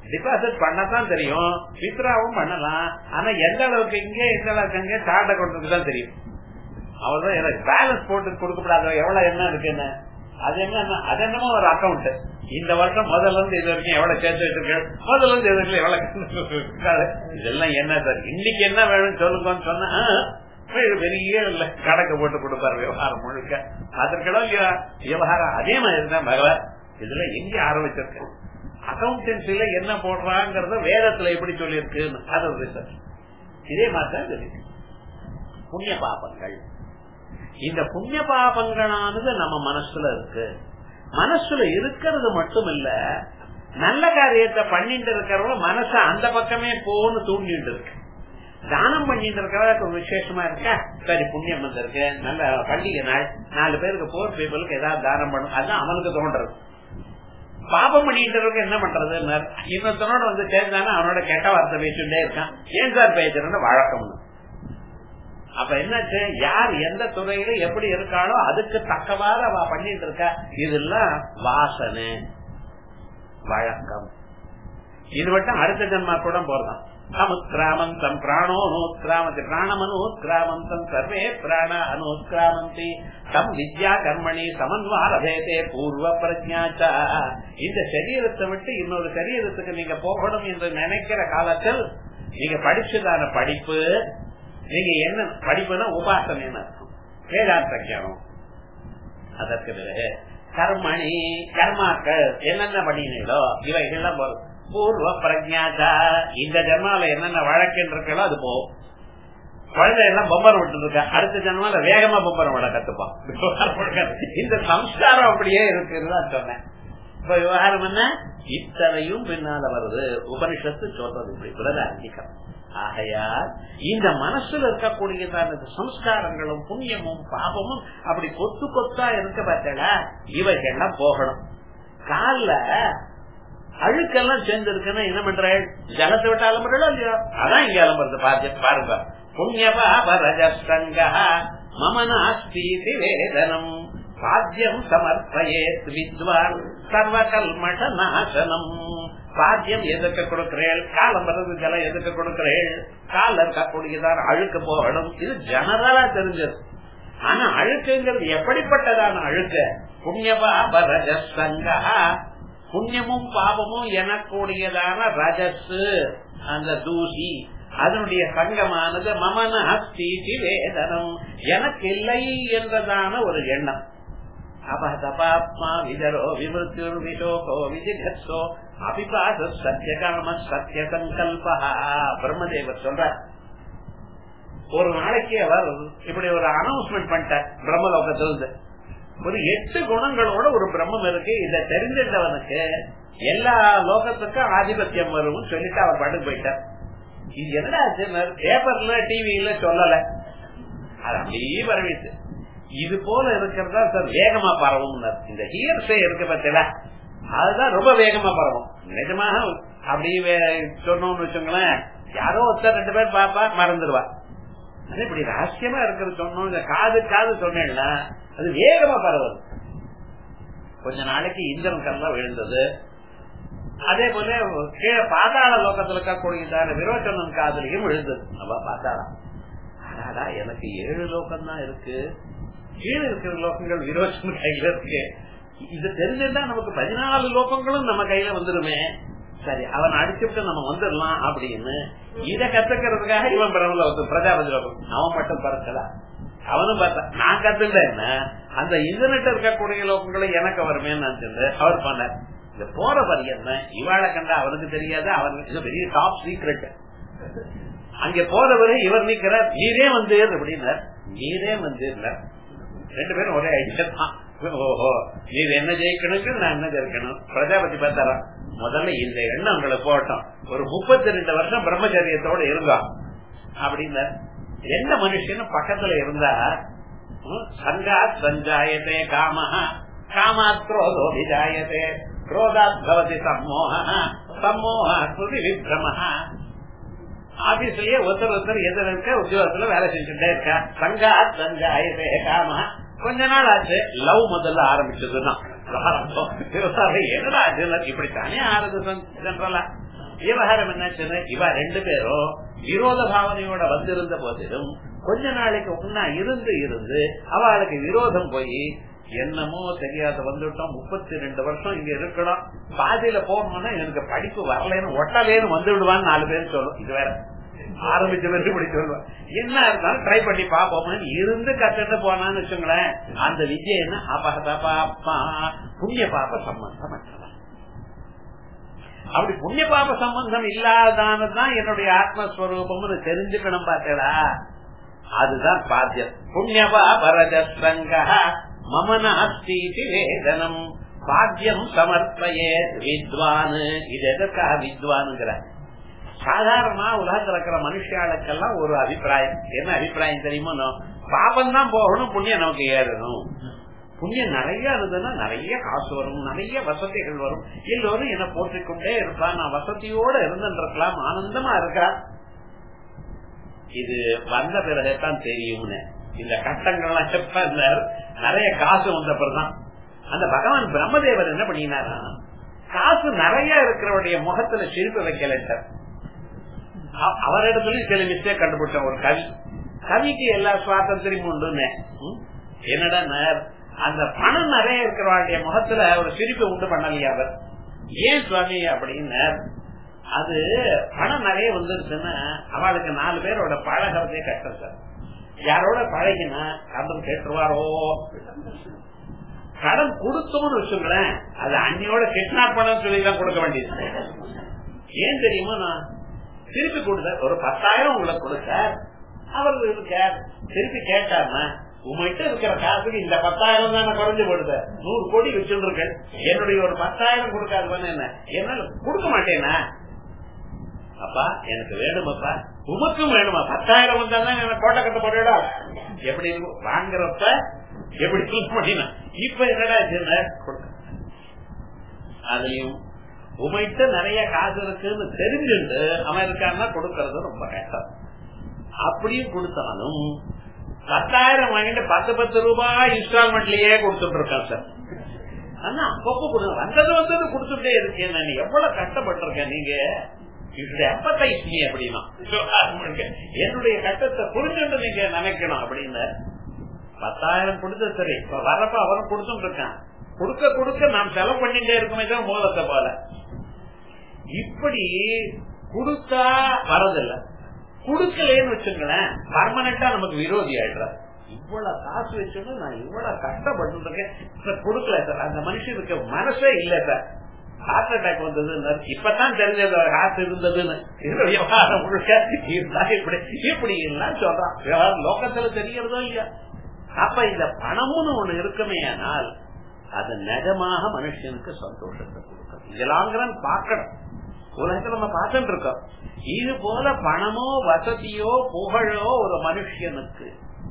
டிபாசிட் பண்ணத்தான் தெரியும் வித்ராவும் பண்ணலாம் ஆனா எந்த அளவுக்கு இங்க எந்த அளவுக்கு அங்க சார்ட் அக்கௌண்ட்டுக்கு தான் தெரியும் அவர்தான் எனக்கு பேலன்ஸ் போட்டு கொடுக்கப்படாத எவ்வளவு என்ன இருக்குன்னு அது என்ன அது என்னமோ ஒரு அக்கௌண்ட் இந்த வருஷம் முதல்ல இருந்து இது வரைக்கும் எவ்வளவு சேர்த்து வச்சிருக்கேன் முதல்ல இருந்து இது வரைக்கும் எவ்வளவு இதெல்லாம் என்ன சார் இன்னைக்கு என்ன வேணும்னு சொல்லுங்கன்னு சொன்னா பெரிய இல்ல கணக்கு போட்டு கொடுப்பாரு விவகாரம் முழுக்க அதற்கிடம் விவகாரம் அதே மாதிரி தான் பகவான் இதுல எங்க ஆரம்பிச்சிருக்க அக்கௌண்டன்சில என்ன போடுறாங்கிறத வேதத்துல எப்படி சொல்லியிருக்கு அது ரிசர்ச் இதே மாதிரி தான் இருக்கு புண்ணிய பாபங்கள் இந்த புண்ணிய பாபங்களானது நம்ம மனசுல இருக்கு மனசுல இருக்கிறது மட்டும் இல்ல நல்ல காரியத்தை பண்ணிட்டு இருக்கிறவங்க மனச அந்த பக்கமே போன்னு தூண்டிட்டு இருக்கு தானம் பண்ணிட்டு இருக்கிறவங்க விசேஷமா இருக்கா சரி புண்ணியம் வந்திருக்கு நல்ல பண்டிகை நாள் நாலு பேருக்கு போர் பீப்புளுக்கு ஏதாவது தானம் பண்ணும் அதுதான் அவனுக்கு தோன்றது பாபம் பண்ணிட்டு இருக்க என்ன பண்றது இன்னொருத்தனோட வந்து சேர்ந்தானா அவனோட கெட்ட வார்த்தை பேசிட்டே இருக்கான் ஏன் சார் பேசுறேன்னு வழக்கம் அப்ப என்னாச்சு யார் எந்த துறையில எப்படி இருக்காளோ அதுக்கு தக்கவாறு அவ பண்ணிட்டு இருக்கா இதெல்லாம் வாசனை வழக்கம் இது மட்டும் அடுத்த ஜன்மா கூட போறதான் அமுத்கிராமந்தம் பிராணோ நோத்கிராமந்தி பிராணமனோத்கிராமந்தம் சர்வே பிராண அனோத்கிராமந்தி தம் வித்யா கர்மணி சமன்வாரபேதே பூர்வ பிரஜாச்சா இந்த சரீரத்தை விட்டு இன்னொரு சரீரத்துக்கு நீங்க போகணும் என்று நினைக்கிற காலத்தில் நீங்க படிச்சதான படிப்பு நீங்க என்ன படிப்புனா உபாசனை அர்த்தம் வேதாந்த ஞானம் அதற்கு பிறகு கர்மணி கர்மாக்கள் என்னென்ன பண்ணினீங்களோ இவைகள்லாம் வரும் பூர்வ பிரஜாதா இந்த ஜென்மால என்னென்ன வழக்குன்னு இருக்கோ அது போகும் குழந்தை எல்லாம் பொம்பரம் விட்டு இருக்க அடுத்த ஜென்மால வேகமா பொம்பரம் விட கத்துப்பான் இந்த சம்ஸ்காரம் அப்படியே இருக்குன்னு சொன்னேன் இப்ப விவகாரம் என்ன இத்தனையும் பின்னால வருது உபனிஷத்து சொல்றது இப்படி பிரதாரிக்கம் ஆகையால் இந்த மனசுல இருக்கக்கூடியதான சம்ஸ்காரங்களும் புண்ணியமும் பாபமும் அப்படி கொத்து கொத்தா இருக்க பார்த்தா இவைகள்லாம் போகணும் கால அழுக்கெல்லாம் சேர்ந்து இருக்குன்னா என்ன பண்ற ஜலத்தை விட்டு அலம்புறோ இல்லையோ அதான் இங்க அலம்புறது பாருங்க புண்ணியபாபரஜஸ்தங்க மம நாஸ்தி வேதனம் சாத்தியம் சமர்ப்பயேத் வித்வான் சர்வகல்மஷ நாசனம் சாத்தியம் எதுக்கு கொடுக்கிறேள் காலம் வருது ஜலம் எதுக்கு கொடுக்கிறேள் கால இருக்கக்கூடியதான் அழுக்கு போகணும் இது ஜெனரலா தெரிஞ்சது ஆனா அழுக்குங்கிறது எப்படிப்பட்டதான அழுக்க புண்ணியபாபரஜஸ்தங்க புண்ணியமும் பாவமும் எனக்கூடியதான ரஜஸ் அந்த தூசி அதனுடைய சங்கமானது மமன அஸ்தீதி வேதனம் எனக்கு இல்லை என்றதான ஒரு எண்ணம் அபதபாத்மா விதரோ விமிருத்தியுர் விசோகோ விஜிகத்சோ அபிபாச சத்தியகாம சத்திய சங்கல்பா பிரம்மதேவர் சொல்றார் ஒரு நாளைக்கு அவர் இப்படி ஒரு அனௌன்ஸ்மெண்ட் பண்ணிட்டார் பிரம்மலோகத்திலிருந்து ஒரு எட்டு குணங்களோட ஒரு பிரம்மம் இருக்கு இதை தெரிஞ்சிட்டவனுக்கு எல்லா லோகத்துக்கும் ஆதிபத்தியம் வரும் சொல்லிட்டு அவர் பாட்டுக்கு போயிட்டார் இது என்னடா பேப்பர்ல டிவியில சொல்லல அது அப்படியே வரவேற்று இது போல இருக்கிறதா சார் வேகமா பரவும் இந்த ஹியர்ஸே இருக்கு பத்தில அதுதான் ரொம்ப வேகமா பரவும் நிஜமாக அப்படியே சொன்னோம்னு வச்சுங்களேன் யாரோ ஒருத்தர் ரெண்டு பேர் பாப்பா மறந்துடுவா அது இப்படி ரகசியமா இருக்கிறது சொன்னோம் இந்த காது காது சொன்னேன்னா அது வேகமா பரவுது கொஞ்ச நாளைக்கு இந்திரன் கல்லாம் விழுந்தது அதே போல கீழே பாதாள லோகத்துல இருக்கக்கூடியதான விரோச்சனன் காதலியும் விழுந்தது அவ பாத்தாளம் ஆனாடா எனக்கு ஏழு லோகம் தான் இருக்கு கீழே இருக்கிற லோகங்கள் விரோச்சன் கையில இருக்கு இது தெரிஞ்சிருந்தா நமக்கு பதினாலு லோகங்களும் நம்ம கையில வந்துருமே சரி அவன் அடிச்சுட்டு நம்ம வந்துடலாம் அப்படின்னு இத கத்துக்கிறதுக்காக இவன் பிரபல பிரஜாபதி லோகம் அவன் மட்டும் பறக்கல அவனும் பார்த்தா நான் கத்துட்டேன் அந்த இன்டர்நெட் இருக்கக்கூடிய லோகங்களை எனக்கு வருமேன்னு அவர் பண்ணார் இந்த போற வரி என்ன இவாளை கண்டா அவனுக்கு தெரியாது அவனுக்கு பெரிய டாப் சீக்ரெட் அங்க போறவரை இவர் நிக்கிறார் நீரே வந்து அப்படின்னார் நீரே வந்து ரெண்டு பேரும் ஒரே ஐடியா தான் ஓஹோ நீர் என்ன ஜெயிக்கணும் நான் என்ன ஜெயிக்கணும் பிரஜாபதி பார்த்தாரா முதல்ல இந்த எண்ணம் உங்களை போட்டோம் ஒரு முப்பத்தி ரெண்டு வருஷம் பிரம்மச்சரியத்தோட இருந்தா அப்படின்னு எந்த மனுஷனும் பக்கத்துல இருந்தா சங்காத் சஞ்சாயத்தே காமஹா காமாத் குரோதோ விஜாயத்தே குரோதாத் பவதி சம்மோக சம்மோக ஸ்ருதி விப்ரமஹா ஆபீஸ்லயே ஒருத்தர் ஒருத்தர் எதிர இருக்க உத்தியோகத்துல வேலை செஞ்சுட்டே இருக்கா சங்காத் சஞ்சாயத்தே காமஹா கொஞ்ச நாள் ஆச்சு லவ் முதல்ல ஆரம்பிச்சதுதான் என்னடா இப்படித்தானே ஆறுது ஜென்ரலா விவகாரம் என்னாச்சுன்னு இவ ரெண்டு பேரும் விரோத பாவனையோட வந்திருந்த போதிலும் கொஞ்ச நாளைக்கு முன்னா இருந்து இருந்து அவளுக்கு விரோதம் போய் என்னமோ தெரியாத வந்துட்டோம் முப்பத்தி ரெண்டு வருஷம் இங்க இருக்கணும் பாதியில போகணும்னா எனக்கு படிப்பு வரலன்னு ஒட்டலேன்னு வந்து விடுவான்னு நாலு பேர் சொல்லும் இது வேற ஆரம்பிச்ச பிறகு இப்படி சொல்லுவேன் என்ன இருந்தாலும் ட்ரை பண்ணி பாப்போம்னு இருந்து கத்துட்டு போனான்னு வச்சுங்களேன் அந்த விஜய் என்ன அபகத பாப்பா புண்ணிய பாப்ப சம்பந்தம் அப்படி புண்ணிய பாப சம்பந்தம் இல்லாதானதான் என்னுடைய ஆத்மஸ்வரூபம்னு தெரிஞ்சுக்கணும் பார்த்தடா அதுதான் பாத்தியம் புண்ணியபா பரஜஸ்ரங்க மம நாஸ்தி வேதனம் பாத்தியம் சமர்ப்பயே வித்வான் இது எதற்காக வித்வானுங்கிற சாதாரணமா உலகத்துல இருக்கிற மனுஷாளுக்கெல்லாம் ஒரு அபிப்பிராயம் என்ன அபிப்பிராயம் தெரியுமோ பாபம் தான் போகணும் புண்ணியம் நமக்கு ஏறணும் புண்ணியம் நிறைய இருந்ததுன்னா நிறைய காசு வரும் நிறைய வசதிகள் வரும் எல்லோரும் என்ன போற்றிக்கொண்டே இருப்பான் நான் வசதியோட இருந்துருக்கலாம் ஆனந்தமா இருக்கா இது வந்த பிறகுதான் தெரியும்னு இந்த கட்டங்கள்லாம் எப்ப நிறைய காசு வந்த பிறகுதான் அந்த பகவான் பிரம்மதேவர் என்ன பண்ணினாரா காசு நிறைய இருக்கிறவருடைய முகத்துல சிரிப்பு வைக்கல அவரிடத்துலயும் சில மிஸ்டேக் கண்டுபிடிச்ச ஒரு கவி கவிக்கு எல்லா சுவாதந்திரமும் உண்டுன்னு என்னடா அந்த பணம் நிறைய இருக்கிறவருடைய முகத்துல ஒரு சிரிப்பை உண்டு பண்ணலையா அவர் ஏன் சுவாமி அப்படின்னு அது பணம் நிறைய வந்துருச்சுன்னா அவளுக்கு நாலு பேரோட பழகிறதே கஷ்டம் சார் யாரோட பழகினா கடன் கேட்டுருவாரோ கடன் கொடுத்தோம்னு வச்சுங்களேன் அது அன்னியோட கிட்னாப் பண்ண சொல்லி தான் கொடுக்க வேண்டியது ஏன் தெரியுமா நான் திருப்பி கொடுத்த ஒரு பத்தாயிரம் உங்களுக்கு கொடுத்த அவர் இருக்கார் திருப்பி கேட்டாருன்னா உங்ககிட்ட இருக்கிற காசுக்கு இந்த பத்தாயிரம் தானே குறைஞ்சு போடுது நூறு கோடி வச்சுருக்கேன் என்னுடைய ஒரு பத்தாயிரம் கொடுக்காது என்ன என்னால கொடுக்க மாட்டேனா அப்பா எனக்கு வேணுமாப்பா உமக்கும் வேணுமா பத்தாயிரம் வந்தா தான் எனக்கு கோட்டை கட்ட போடா எப்படி வாங்குறப்ப எப்படி முடியும் இப்ப என்னடா கொடுக்க அதுலயும் உமைட்ட நிறைய காசு இருக்குன்னு தெரிஞ்சுட்டு அவன் இருக்கான்னா கொடுக்கறது ரொம்ப கஷ்டம் அப்படியும் கொடுத்தாலும் பத்தாயிரம் வாங்கிட்டு பத்து பத்து ரூபாய் இன்ஸ்டால்மெண்ட்லயே கொடுத்துட்டு இருக்கான் சார் ஆனா அப்பப்போ கொடுங்க வந்தது வந்தது கொடுத்துட்டே இருக்கேன் நான் எவ்வளவு கஷ்டப்பட்டிருக்கேன் நீங்க அப்படின்னா என்னுடைய கட்டத்தை புரிஞ்சுட்டு நீங்க நினைக்கணும் அப்படின்னு பத்தாயிரம் கொடுத்த சரி இப்ப வரப்ப அவரும் கொடுத்துட்டு இருக்கான் கொடுக்க கொடுக்க நாம் செலவு பண்ணிட்டே இருக்குமே தான் மூலத்தை போல இப்படி கொடுத்தா வரதில்லை கொடுக்கலன்னு வச்சுங்களேன் பர்மனண்டா நமக்கு விரோதி ஆயிடுற இவ்வளவு காசு வச்சுன்னு நான் இவ்வளவு கஷ்டப்பட்டு இருக்கேன் கொடுக்கல சார் அந்த மனுஷனுக்கு மனசே இல்ல சார் ஹார்ட் அட்டாக் வந்தது இப்பதான் தெரிஞ்சது ஹார்ட் இருந்ததுன்னு விவகாரம் முழுக்க இப்படி இப்படி எல்லாம் சொல்றான் விவகாரம் லோக்கத்துல தெரியறதோ இல்லையா அப்ப இந்த பணம்னு ஒண்ணு இருக்குமே ஆனால் அது நிஜமாக மனுஷனுக்கு சந்தோஷத்தை கொடுக்கும் இதெல்லாம் பார்க்கணும் உலகத்துல நம்ம பார்த்துட்டு இருக்கோம் இது போல பணமோ வசதியோ புகழோ ஒரு மனுஷனுக்கு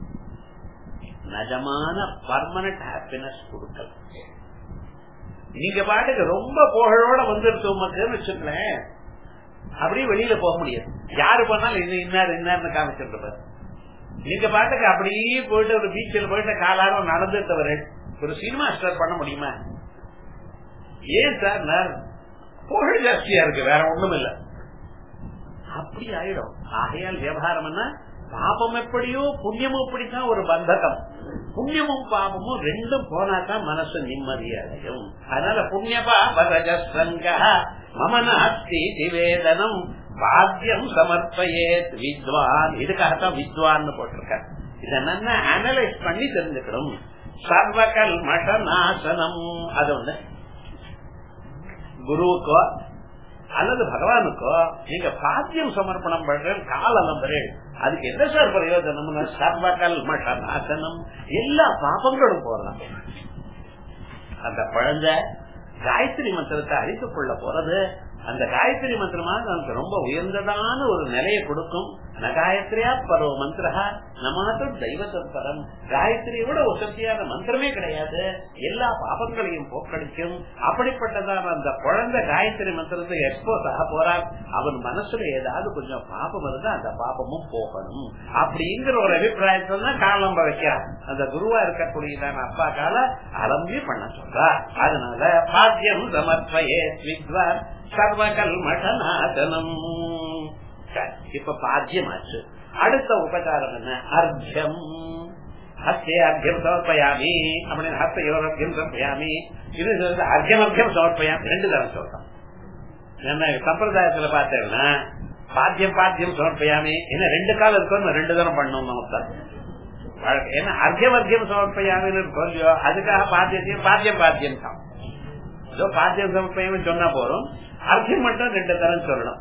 நிஜமான பர்மனன்ட் ஹாப்பினஸ் கொடுக்கல நீங்க பாட்டுக்கு ரொம்ப புகழோட வந்துருச்சு உமக்குன்னு வச்சுக்கலேன் அப்படியே வெளியில போக முடியாது யாரு பண்ணாலும் இது இன்னார் இன்னார்னு காமிச்சிட்டு நீங்க பாட்டுக்கு அப்படியே போயிட்டு ஒரு பீச்சில் போயிட்டு காலாரம் நடந்துட்டவரு ஒரு சினிமா ஸ்டார் பண்ண முடியுமா ஏன் சார் புகழ் ஜாஸ்தியா இருக்கு வேற ஒண்ணும் இல்ல அப்படி ஆயிடும் ஆகையால் விவகாரம் என்ன பாபம் எப்படியோ புண்ணியமும் இப்படித்தான் ஒரு பந்தகம் புண்ணியமும் பாபமும் ரெண்டும் போனாதான் மனசு நிம்மதியடையும் அதனால புண்ணியபா பரஜசங்க மமனாஸ்தி நிவேதனம் பாத்தியம் சமர்ப்பயே வித்வான் இதுக்காகத்தான் வித்வான் போட்டிருக்க இதை நல்லா அனலைஸ் பண்ணி தெரிஞ்சுக்கணும் சர்வகல் மட நாசனம் அது ஒண்ணு குருவுக்கோ அல்லது பகவானுக்கோ நீங்க பாத்தியம் சமர்ப்பணம் பண்ற காலம் அதுக்கு என்ன சார் பிரயோஜனம் சர்வகல் மட நாசனம் எல்லா பாபங்களும் போறலாம் அந்த குழந்தை காயத்ரி மந்திரத்தை அறிந்து கொள்ள போறது அந்த காயத்ரி மந்திரமா நமக்கு ரொம்ப உயர்ந்ததான ஒரு நிலையை கொடுக்கும் ந காயத்ரியா பரோ மந்திரா நமாத்தும் தெய்வத்தம் பரம் காயத்ரியோட உசத்தியான மந்திரமே கிடையாது எல்லா பாபங்களையும் போக்கடிக்கும் அப்படிப்பட்டதான அந்த குழந்தை காயத்ரி மந்திரத்துக்கு எக்ஸ்போஸ் ஆக போறான் அவன் மனசுல ஏதாவது கொஞ்சம் பாபம் இருந்தா அந்த பாபமும் போகணும் அப்படிங்கிற ஒரு அபிப்பிராயத்தை தான் காலம் வைக்கிறான் அந்த குருவா இருக்கக்கூடியதான அப்பா கால அலம்பி பண்ண சொல்றா அதனால பாத்தியம் சமர்ப்பயே வித்வான் சர்வகல் மடநாதனம் இப்ப பாத்தியமாச்சு அடுத்த உபச்சாரம் என்ன அர்த்தம் ஹஸ்தே அர்த்தம் சமர்ப்பயாமி அப்படின்னு ஹஸ்தையோ அர்த்தம் சமர்ப்பயாமி இது அர்த்தம் அர்த்தம் சமர்ப்பயாமி ரெண்டு தரம் சொல்றோம் என்ன சம்பிரதாயத்துல பார்த்தேன்னா பாத்தியம் பாத்தியம் சமர்ப்பயாமி என்ன ரெண்டு காலம் இருக்கும் ரெண்டு தரம் பண்ணணும் நமக்கு ஏன்னா அர்த்தம் அர்த்தம் சமர்ப்பயாமின்னு சொல்லியோ அதுக்காக பாத்தியத்தையும் பாத்தியம் பாத்தியம் தான் ஏதோ பாத்தியம் சமர்ப்பயம் சொன்னா போறோம் அர்த்தம் மட்டும் ரெண்டு தரம் சொல்லணும்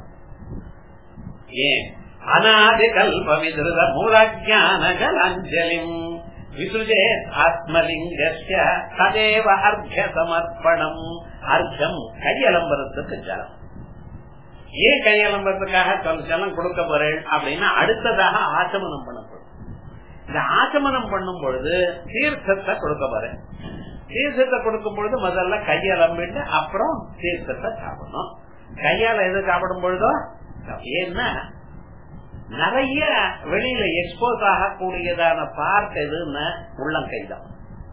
ஏன் அநாதி கல்ப விதிருத மூலஜான ஜலாஞ்சலிம் விசுஜே ஆத்மலிங்கஸ்ய ததேவ அர்த்த சமர்ப்பணம் அர்த்தம் கையலம்பரத்துக்கு ஜலம் ஏன் கையலம்பரத்துக்காக ஜலம் கொடுக்க போறேன் அப்படின்னா அடுத்ததாக ஆச்சமனம் பண்ணப்படும் இந்த ஆச்சமனம் பண்ணும் பொழுது தீர்த்தத்தை கொடுக்க போறேன் தீர்த்தத்தை கொடுக்கும் பொழுது முதல்ல கையலம்பிட்டு அப்புறம் தீர்த்தத்தை சாப்பிடணும் கையால எது சாப்பிடும் பொழுதோ ஏன்னா நிறைய வெளியில எக்ஸ்போஸ் ஆகக்கூடியதான பார்ட் எதுன்னு உள்ளங்கை தான்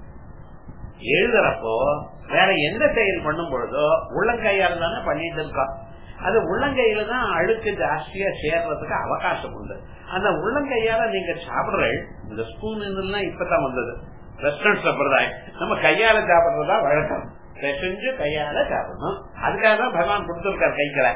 எழுதுறப்போ வேற எந்த செயல் பண்ணும் பொழுதோ உள்ளங்கையால தானே பண்ணிட்டு இருக்கோம் அது உள்ளங்கையில தான் அழுக்கு ஜாஸ்தியா சேர்றதுக்கு அவகாசம் உண்டு அந்த உள்ளங்கையால நீங்க சாப்பிடுற இந்த ஸ்பூன் எல்லாம் இப்பதான் வந்தது ரெஸ்டாரண்ட் சம்பிரதாயம் நம்ம கையால சாப்பிடுறதா வழக்கம் செஞ்சு கையால சாப்பிடணும் அதுக்காக தான் பகவான் கொடுத்திருக்காரு கைகளை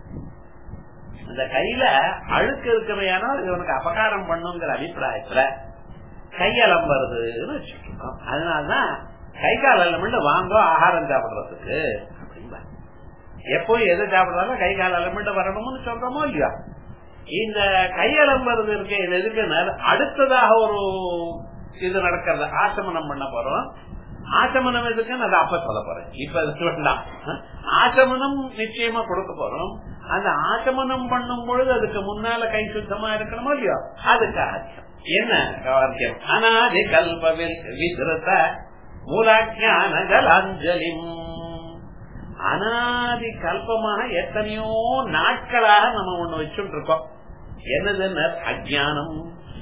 அந்த கையில அழுக்கு இருக்கிறவையானால் இவனுக்கு அபகாரம் பண்ணுங்கிற அபிப்பிராயத்துல கையலம்புறதுன்னு வச்சுருக்கோம் அதனாலதான் கை கால் அலமிட்டு வாங்கோ ஆகாரம் சாப்பிடுறதுக்கு அப்படின்பா எப்போ எது சாப்பிடுறாலும் கை கால் அலமிட்டு வரணும்னு சொல்றோமோ இல்லையா இந்த கையலம்புறது இருக்க இது எதுக்குன்னா அடுத்ததாக ஒரு இது நடக்கிறது ஆசமனம் பண்ண போறோம் ஆசமனம் எதுக்குன்னு அதை அப்ப சொல்ல போறேன் இப்ப வேண்டாம் ஆசமனம் நிச்சயமா கொடுக்க போறோம் அந்த ஆசமனம் பண்ணும் பொழுது அதுக்கு முன்னால கை சுத்தமா இருக்கணுமோ இல்லையோ அதுக்காக என்ன வாக்கியம் அனாதி கல்பவில் விதிருத்த மூலாஜான ஜலாஞ்சலிம் அனாதி கல்பமாக எத்தனையோ நாட்களாக நம்ம ஒண்ணு வச்சுட்டு இருக்கோம் என்னதுன்னு அஜானம்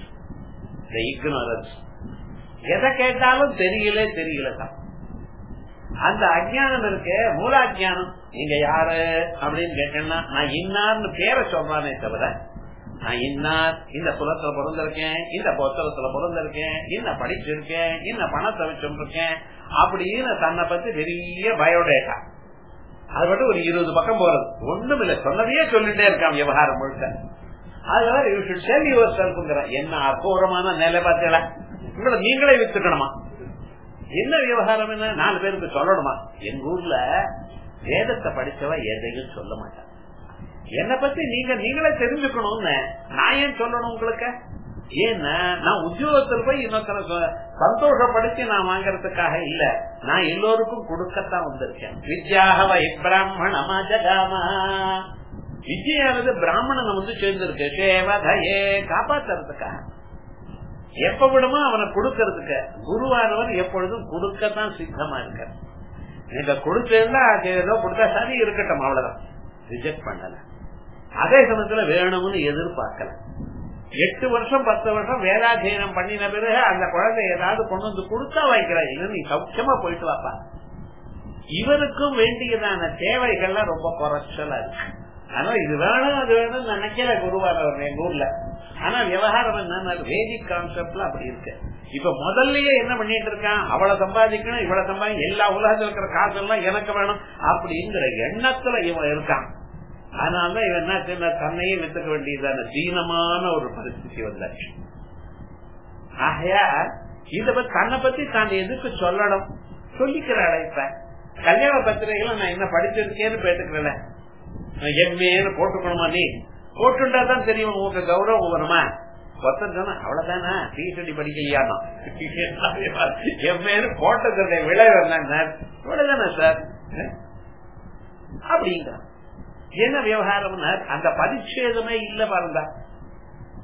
இக்னோரன்ஸ் எதை கேட்டாலும் தெரியல தெரியலதான் அந்த அஜானம் இருக்கு மூலாஜானம் நீங்க யாரு அப்படின்னு கேட்டேன்னா நான் இன்னார்னு பேரை சொல்றானே தவிர நான் இன்னார் இந்த குலத்துல பிறந்திருக்கேன் இந்த புத்தகத்துல பிறந்திருக்கேன் என்ன படிச்சிருக்கேன் என்ன பணத்தை வச்சிருக்கேன் அப்படின்னு தன்னை பத்தி பெரிய பயோடேட்டா அது மட்டும் ஒரு இருபது பக்கம் போறது ஒண்ணும் இல்ல சொன்னதையே சொல்லிட்டே இருக்கான் விவகாரம் முழுக்க அதனால யூ ஷுட் டெல் யுவர் செல்ஃப்ங்கிற என்ன அற்புதமான நிலை பார்த்தீங்களா உங்களை நீங்களே வித்துக்கணுமா என்ன விவகாரம் என்ன நாலு பேருக்கு சொல்லணுமா எங்க ஊர்ல வேதத்தை படிச்சவ எதையும் சொல்ல மாட்டான் என்ன பத்தி நீங்க நீங்களே தெரிஞ்சுக்கணும்னு நான் ஏன் சொல்லணும் உங்களுக்கு ஏன்னா நான் உத்தியோகத்தில் போய் இன்னொருத்தர சந்தோஷப்படுத்தி நான் வாங்கறதுக்காக இல்ல நான் எல்லோருக்கும் கொடுக்கத்தான் வந்திருக்கேன் வித்யாகவ பிராமணமா ஜகாமா வித்யானது பிராமணனை வந்து சேர்ந்திருக்கு சேவதையே காப்பாத்துறதுக்காக எப்ப விடுமோ அவனை கொடுக்கறதுக்கு குருவானவர் எப்பொழுதும் கொடுக்கத்தான் சித்தமா இருக்க நீங்க கொடுத்தா ஏதோ கொடுத்தா சரி இருக்கட்டும் அவ்வளவுதான் ரிஜெக்ட் பண்ணல அதே சமயத்துல வேணும்னு எதிர்பார்க்கல எட்டு வருஷம் பத்து வருஷம் வேதாத்தியனம் பண்ணின பிறகு அந்த குழந்தை ஏதாவது கொண்டு வந்து கொடுத்தா வைக்கிறாய் இல்ல நீ சௌக்கியமா போயிட்டு வாப்பா இவருக்கும் வேண்டியதான தேவைகள்லாம் ரொம்ப குறைச்சலா இருக்கு ஆனா இது வேணும் அது வேணும் நினைக்கல குருவானவர் எங்க ஊர்ல ஆனா விவகாரம் என்ன வேதிக் கான்செப்ட்ல அப்படி இருக்கு இப்ப முதல்லயே என்ன பண்ணிட்டு இருக்கான் அவளை சம்பாதிக்கணும் இவளை சம்பாதி எல்லா உலகத்துல இருக்கிற காசெல்லாம் எனக்கு வேணும் அப்படிங்கிற எண்ணத்துல இவன் இருக்கான் அதனாலதான் இவன் என்ன செய்ய தன்னையே வித்துக்க வேண்டியதான தீனமான ஒரு பரிஸ்திதி வந்தாச்சு ஆகையா இத பத்தி தன்னை பத்தி தான் எதுக்கு சொல்லணும் சொல்லிக்கிறாள் இப்ப கல்யாண பத்திரிகைகளை நான் என்ன படிச்சிருக்கேன்னு பேட்டுக்கிறேன் எம்ஏன்னு போட்டுக்கணுமா நீ போட்டுண்டா தான் தெரியும் உங்க கௌரவம் வருமா ஒருத்தர் சொன்னா அவ்வளவுதானா பிஹெச்டி படிக்கலையாமா எம்ஏன்னு போட்டதுடைய விளைவு என்ன இவ்வளவுதானே சார் அப்படிங்கிற என்ன விவகாரம் அந்த பரிச்சேதமே இல்ல பாருங்க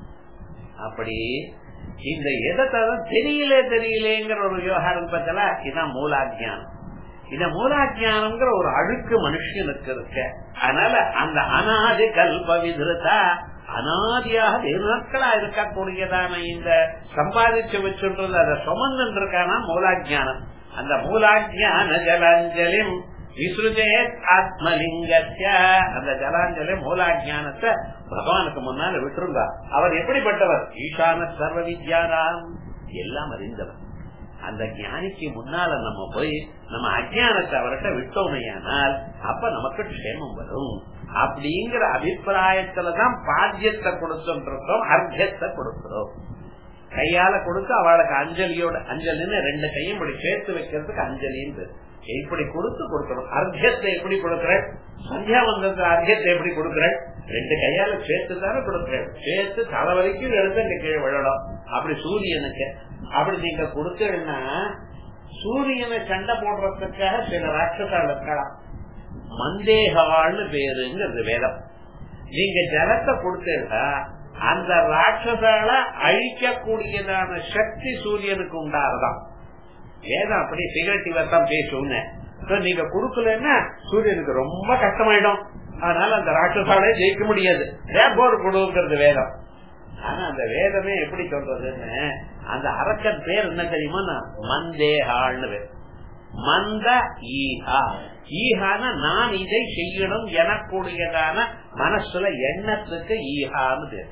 அப்படி இந்த எதை தவிர தெரியல தெரியலேங்கிற ஒரு விவகாரம் பத்தல இதான் மூலாஜானம் இந்த மூலாஜானம்ங்கிற ஒரு அழுக்கு மனுஷனுக்கு இருக்க அதனால அந்த அனாதி கல்ப விதிருத்தா அனாதியாக வெறு நாட்களா இருக்கக்கூடியதான இந்த சம்பாதிச்சு வச்சுன்றது அதை சுமந்து இருக்கானா மூலாஜானம் அந்த மூலாஜான ஜலாஞ்சலிம் விசுருஜே ஆத்மலிங்கத்திய அந்த ஜலாஞ்சலி மூலாஜானத்தை பகவானுக்கு முன்னால விட்டுருங்க அவர் எப்படிப்பட்டவர் ஈசான சர்வ வித்யாராம் எல்லாம் அறிந்தவர் அந்த ஞானிக்கு முன்னால நம்ம போய் நம்ம அஜானத்தை அவர்கிட்ட விட்டோமையானால் அப்ப நமக்கு க்ஷேமம் வரும் அப்படிங்கிற அபிப்பிராயத்துலதான் பாத்தியத்தை கொடுத்துருக்கோம் அர்த்தத்தை கொடுக்கிறோம் கையால கொடுத்து அவளுக்கு அஞ்சலியோட அஞ்சலின்னு ரெண்டு கையும் இப்படி சேர்த்து வைக்கிறதுக்கு அஞ்சலின்னு இப்படி கொடுத்து கொடுக்கணும் அர்த்தத்தை எப்படி கொடுக்கிறேன் சந்தியாவந்தத்துக்கு அர்த்தத்தை எப்படி கொடுக்கிறேன் ரெண்டு கையால சேர்த்து தானே கொடுக்கிறேன் சேர்த்து தலை வரைக்கும் எடுத்து இங்க கீழே விழணும் அப்படி சூரியனுக்கு அப்படி நீங்க கொடுத்தீங்கன்னா சூரியனை சண்டை போடுறதுக்காக சில ராட்சசால் இருக்கலாம் மந்தேகவாள்னு பேருங்கிறது வேதம் நீங்க ஜலத்தை கொடுத்தீங்கன்னா அந்த ராட்சசால அழிக்கக்கூடியதான சக்தி சூரியனுக்கு உண்டாகதான் வேதம் அப்படி சிகரெட்டிவா தான் பேசும் நீங்க கொடுக்கலன்னா சூரியனுக்கு ரொம்ப கஷ்டமாயிடும் அதனால அந்த ராட்சசாலே ஜெயிக்க முடியாது போர் கொடுக்கிறது வேதம் ஆனா அந்த வேதமே எப்படி சொல்றதுன்னு அந்த அரக்கன் பேர் என்ன தெரியுமா மந்தேகாள்னு பேர் மந்த ஈஹா ஈஹான நான் இதை செய்யணும் எனக்கூடியதான மனசுல எண்ணத்துக்கு ஈஹான்னு பேர்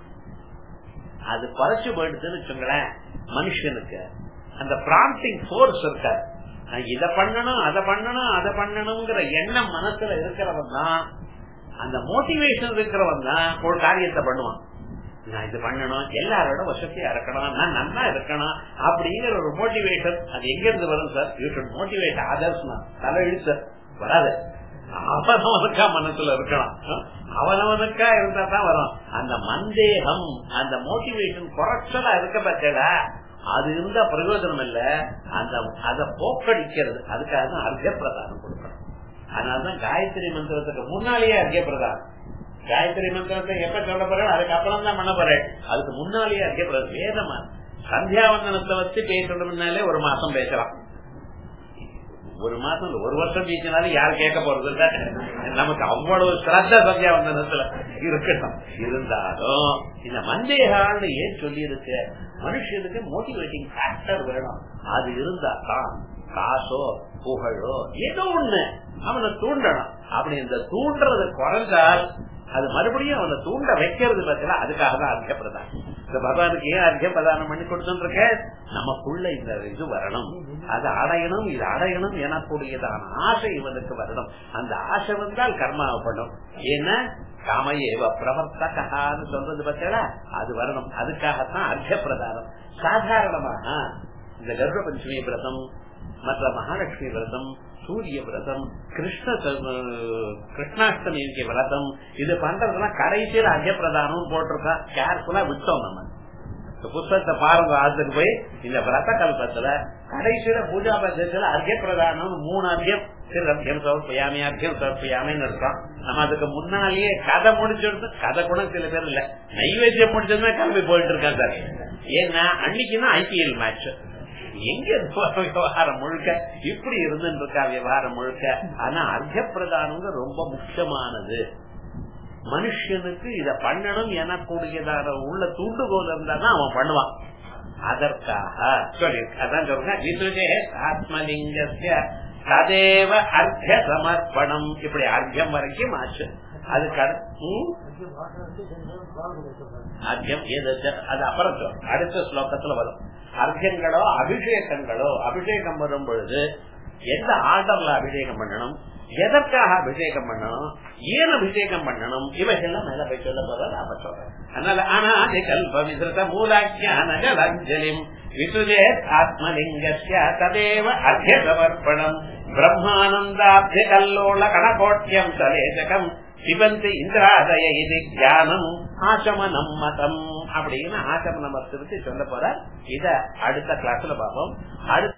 அது பறிச்சு போயிடுதுன்னு வச்சுங்களேன் மனுஷனுக்கு அந்த பிராண்டிங் போர்ஸ் இருக்க இத பண்ணணும் அதை பண்ணணும் அதை பண்ணணுங்கிற எண்ணம் மனசுல இருக்கிறவன் தான் அந்த மோட்டிவேஷன் இருக்கிறவன் தான் ஒரு காரியத்தை பண்ணுவான் நான் இது பண்ணணும் எல்லாரோட வசதியா இருக்கணும் நான் நல்லா இருக்கணும் அப்படிங்கிற ஒரு மோட்டிவேஷன் அது எங்க இருந்து வரும் sir you should motivate others தலை இழுத்து வராது அவனவனுக்கா மனசுல இருக்கணும் அவனவனுக்கா இருந்தா தான் வரும் அந்த மந்தேகம் அந்த மோட்டிவேஷன் குறைச்சலா இருக்க பச்சடா அது இருந்தா பிரயோஜனம் இல்ல அந்த அதை போக்கடிக்கிறது அதுக்காக தான் அர்த்த பிரதானம் கொடுக்கணும் அதனாலதான் காயத்ரி மந்திரத்துக்கு முன்னாலேயே அர்த்த பிரதானம் காயத்ரி மந்திரத்தை எப்ப சொல்ல போறேன் அதுக்கு அப்புறம் தான் பண்ண போறேன் அதுக்கு முன்னாலேயே அர்த்த பிரதானம் வேதமா சந்தியாவந்தனத்தை வச்சு பேசணும்னாலே ஒரு மாசம் பேசலாம் ஒரு மாசம் ஒரு வருஷம் பேசினாலும் யாரும் கேட்க போறது இல்ல நமக்கு அவ்வளவு சிரத்த சந்தியாவந்தனத்துல இருக்கட்டும் இருந்தாலும் இந்த மந்தேகான்னு ஏன் சொல்லி இருக்கு மனுஷனுக்கு மோட்டிவேட்டிங் ஃபேக்டர் வேணும் அது இருந்தா தான் காசோ புகழோ ஏதோ ஒண்ணு அவனை தூண்டணும் அப்படி இந்த தூண்டுறது குறைஞ்சால் அது மறுபடியும் அவனை தூண்ட வைக்கிறது பார்த்தீங்கன்னா அதுக்காக தான் அர்த்தப்பிரதான் இந்த பகவானுக்கு ஏன் அர்த்த பிரதானம் பண்ணி கொடுத்துருக்க நமக்குள்ள இந்த இது வரணும் அது அடையணும் இது அடையணும் எனக்கூடியதான ஆசை இவனுக்கு வரணும் அந்த ஆசை வந்தால் கர்மாவப்படும் ஏன்னா காமையேவ பிரவர்த்தகான்னு சொல்றது பார்த்தா அது வரணும் அதுக்காகத்தான் அர்த்த பிரதானம் சாதாரணமாக இந்த கர்ப்ப பஞ்சமி விரதம் மற்ற மகாலட்சுமி விரதம் சூரிய விரதம் கிருஷ்ண கிருஷ்ணாஷ்டமி விரதம் இது பண்றதுலாம் கடைசியில் அர்த்த பிரதானம் போட்டிருக்கா கேர்ஃபுல்லா விட்டோம் நம்ம புத்தகத்தை பாருங்க அதுக்கு போய் இந்த விரத கல்பத்துல கடைசியில பூஜா பட்சத்துல அர்த்த பிரதானம் மூணு அர்த்தம் அர்த்தம் சமர்ப்பியாமி அர்த்தம் சமர்ப்பியாமின்னு இருக்கோம் நம்ம அதுக்கு முன்னாலேயே கதை முடிச்சிருந்து கதை கூட சில பேர் இல்ல நைவேத்தியம் முடிச்சதுன்னா கிளம்பி போயிட்டு இருக்கா சார் ஏன்னா அன்னைக்குன்னா ஐபிஎல் மேட்ச் எங்க விவகாரம் முழுக்க இப்படி இருந்துட்டு இருக்கா விவகாரம் முழுக்க ஆனா அர்த்த பிரதானம் ரொம்ப முக்கியமானது மனுஷனுக்கு இத பண்ணணும் எனக்கூடியதான உள்ள தூண்டுகோல் இருந்தா தான் அவன் பண்ணுவான் அதற்காக சொல்லி அதான் சொல்றேன் விசுஜே ஆத்மலிங்கசிய ததேவ அர்த்த சமர்ப்பணம் இப்படி அர்த்தம் வரைக்கும் ஆச்சு அதுக்கு அர்த்தம் அது அப்புறம் அடுத்த ஸ்லோகத்துல வரும் அர்த்தங்களோ அபிஷேகங்களோ அபிஷேகம் வரும் பொழுது எந்த ஆர்டர்ல அபிஷேகம் பண்ணணும் எதற்காக அபிஷேகம் பண்ணணும் ஏன் அபிஷேகம் பண்ணணும் இவைகள்லாம் மேல போய் சொல்ல போறது அப்ப சொல்றேன் அதனால ஆனா கல்ப விசிருத மூலாக்கியான ஜலஞ்சலிம் விசுஜே ஆத்மலிங்கஸ்ய ததேவ அர்த்த சமர்ப்பணம் பிரம்மானந்தாப்தி கல்லோள கணகோட்டியம் சலேசகம் சிவந்தி இந்திராதய இது தியானம் ஆசமனம் மதம் அப்படின்னு ஆசமனம் பத்தி சொல்ல போற இத அடுத்த கிளாஸ்ல பார்ப்போம் அடுத்த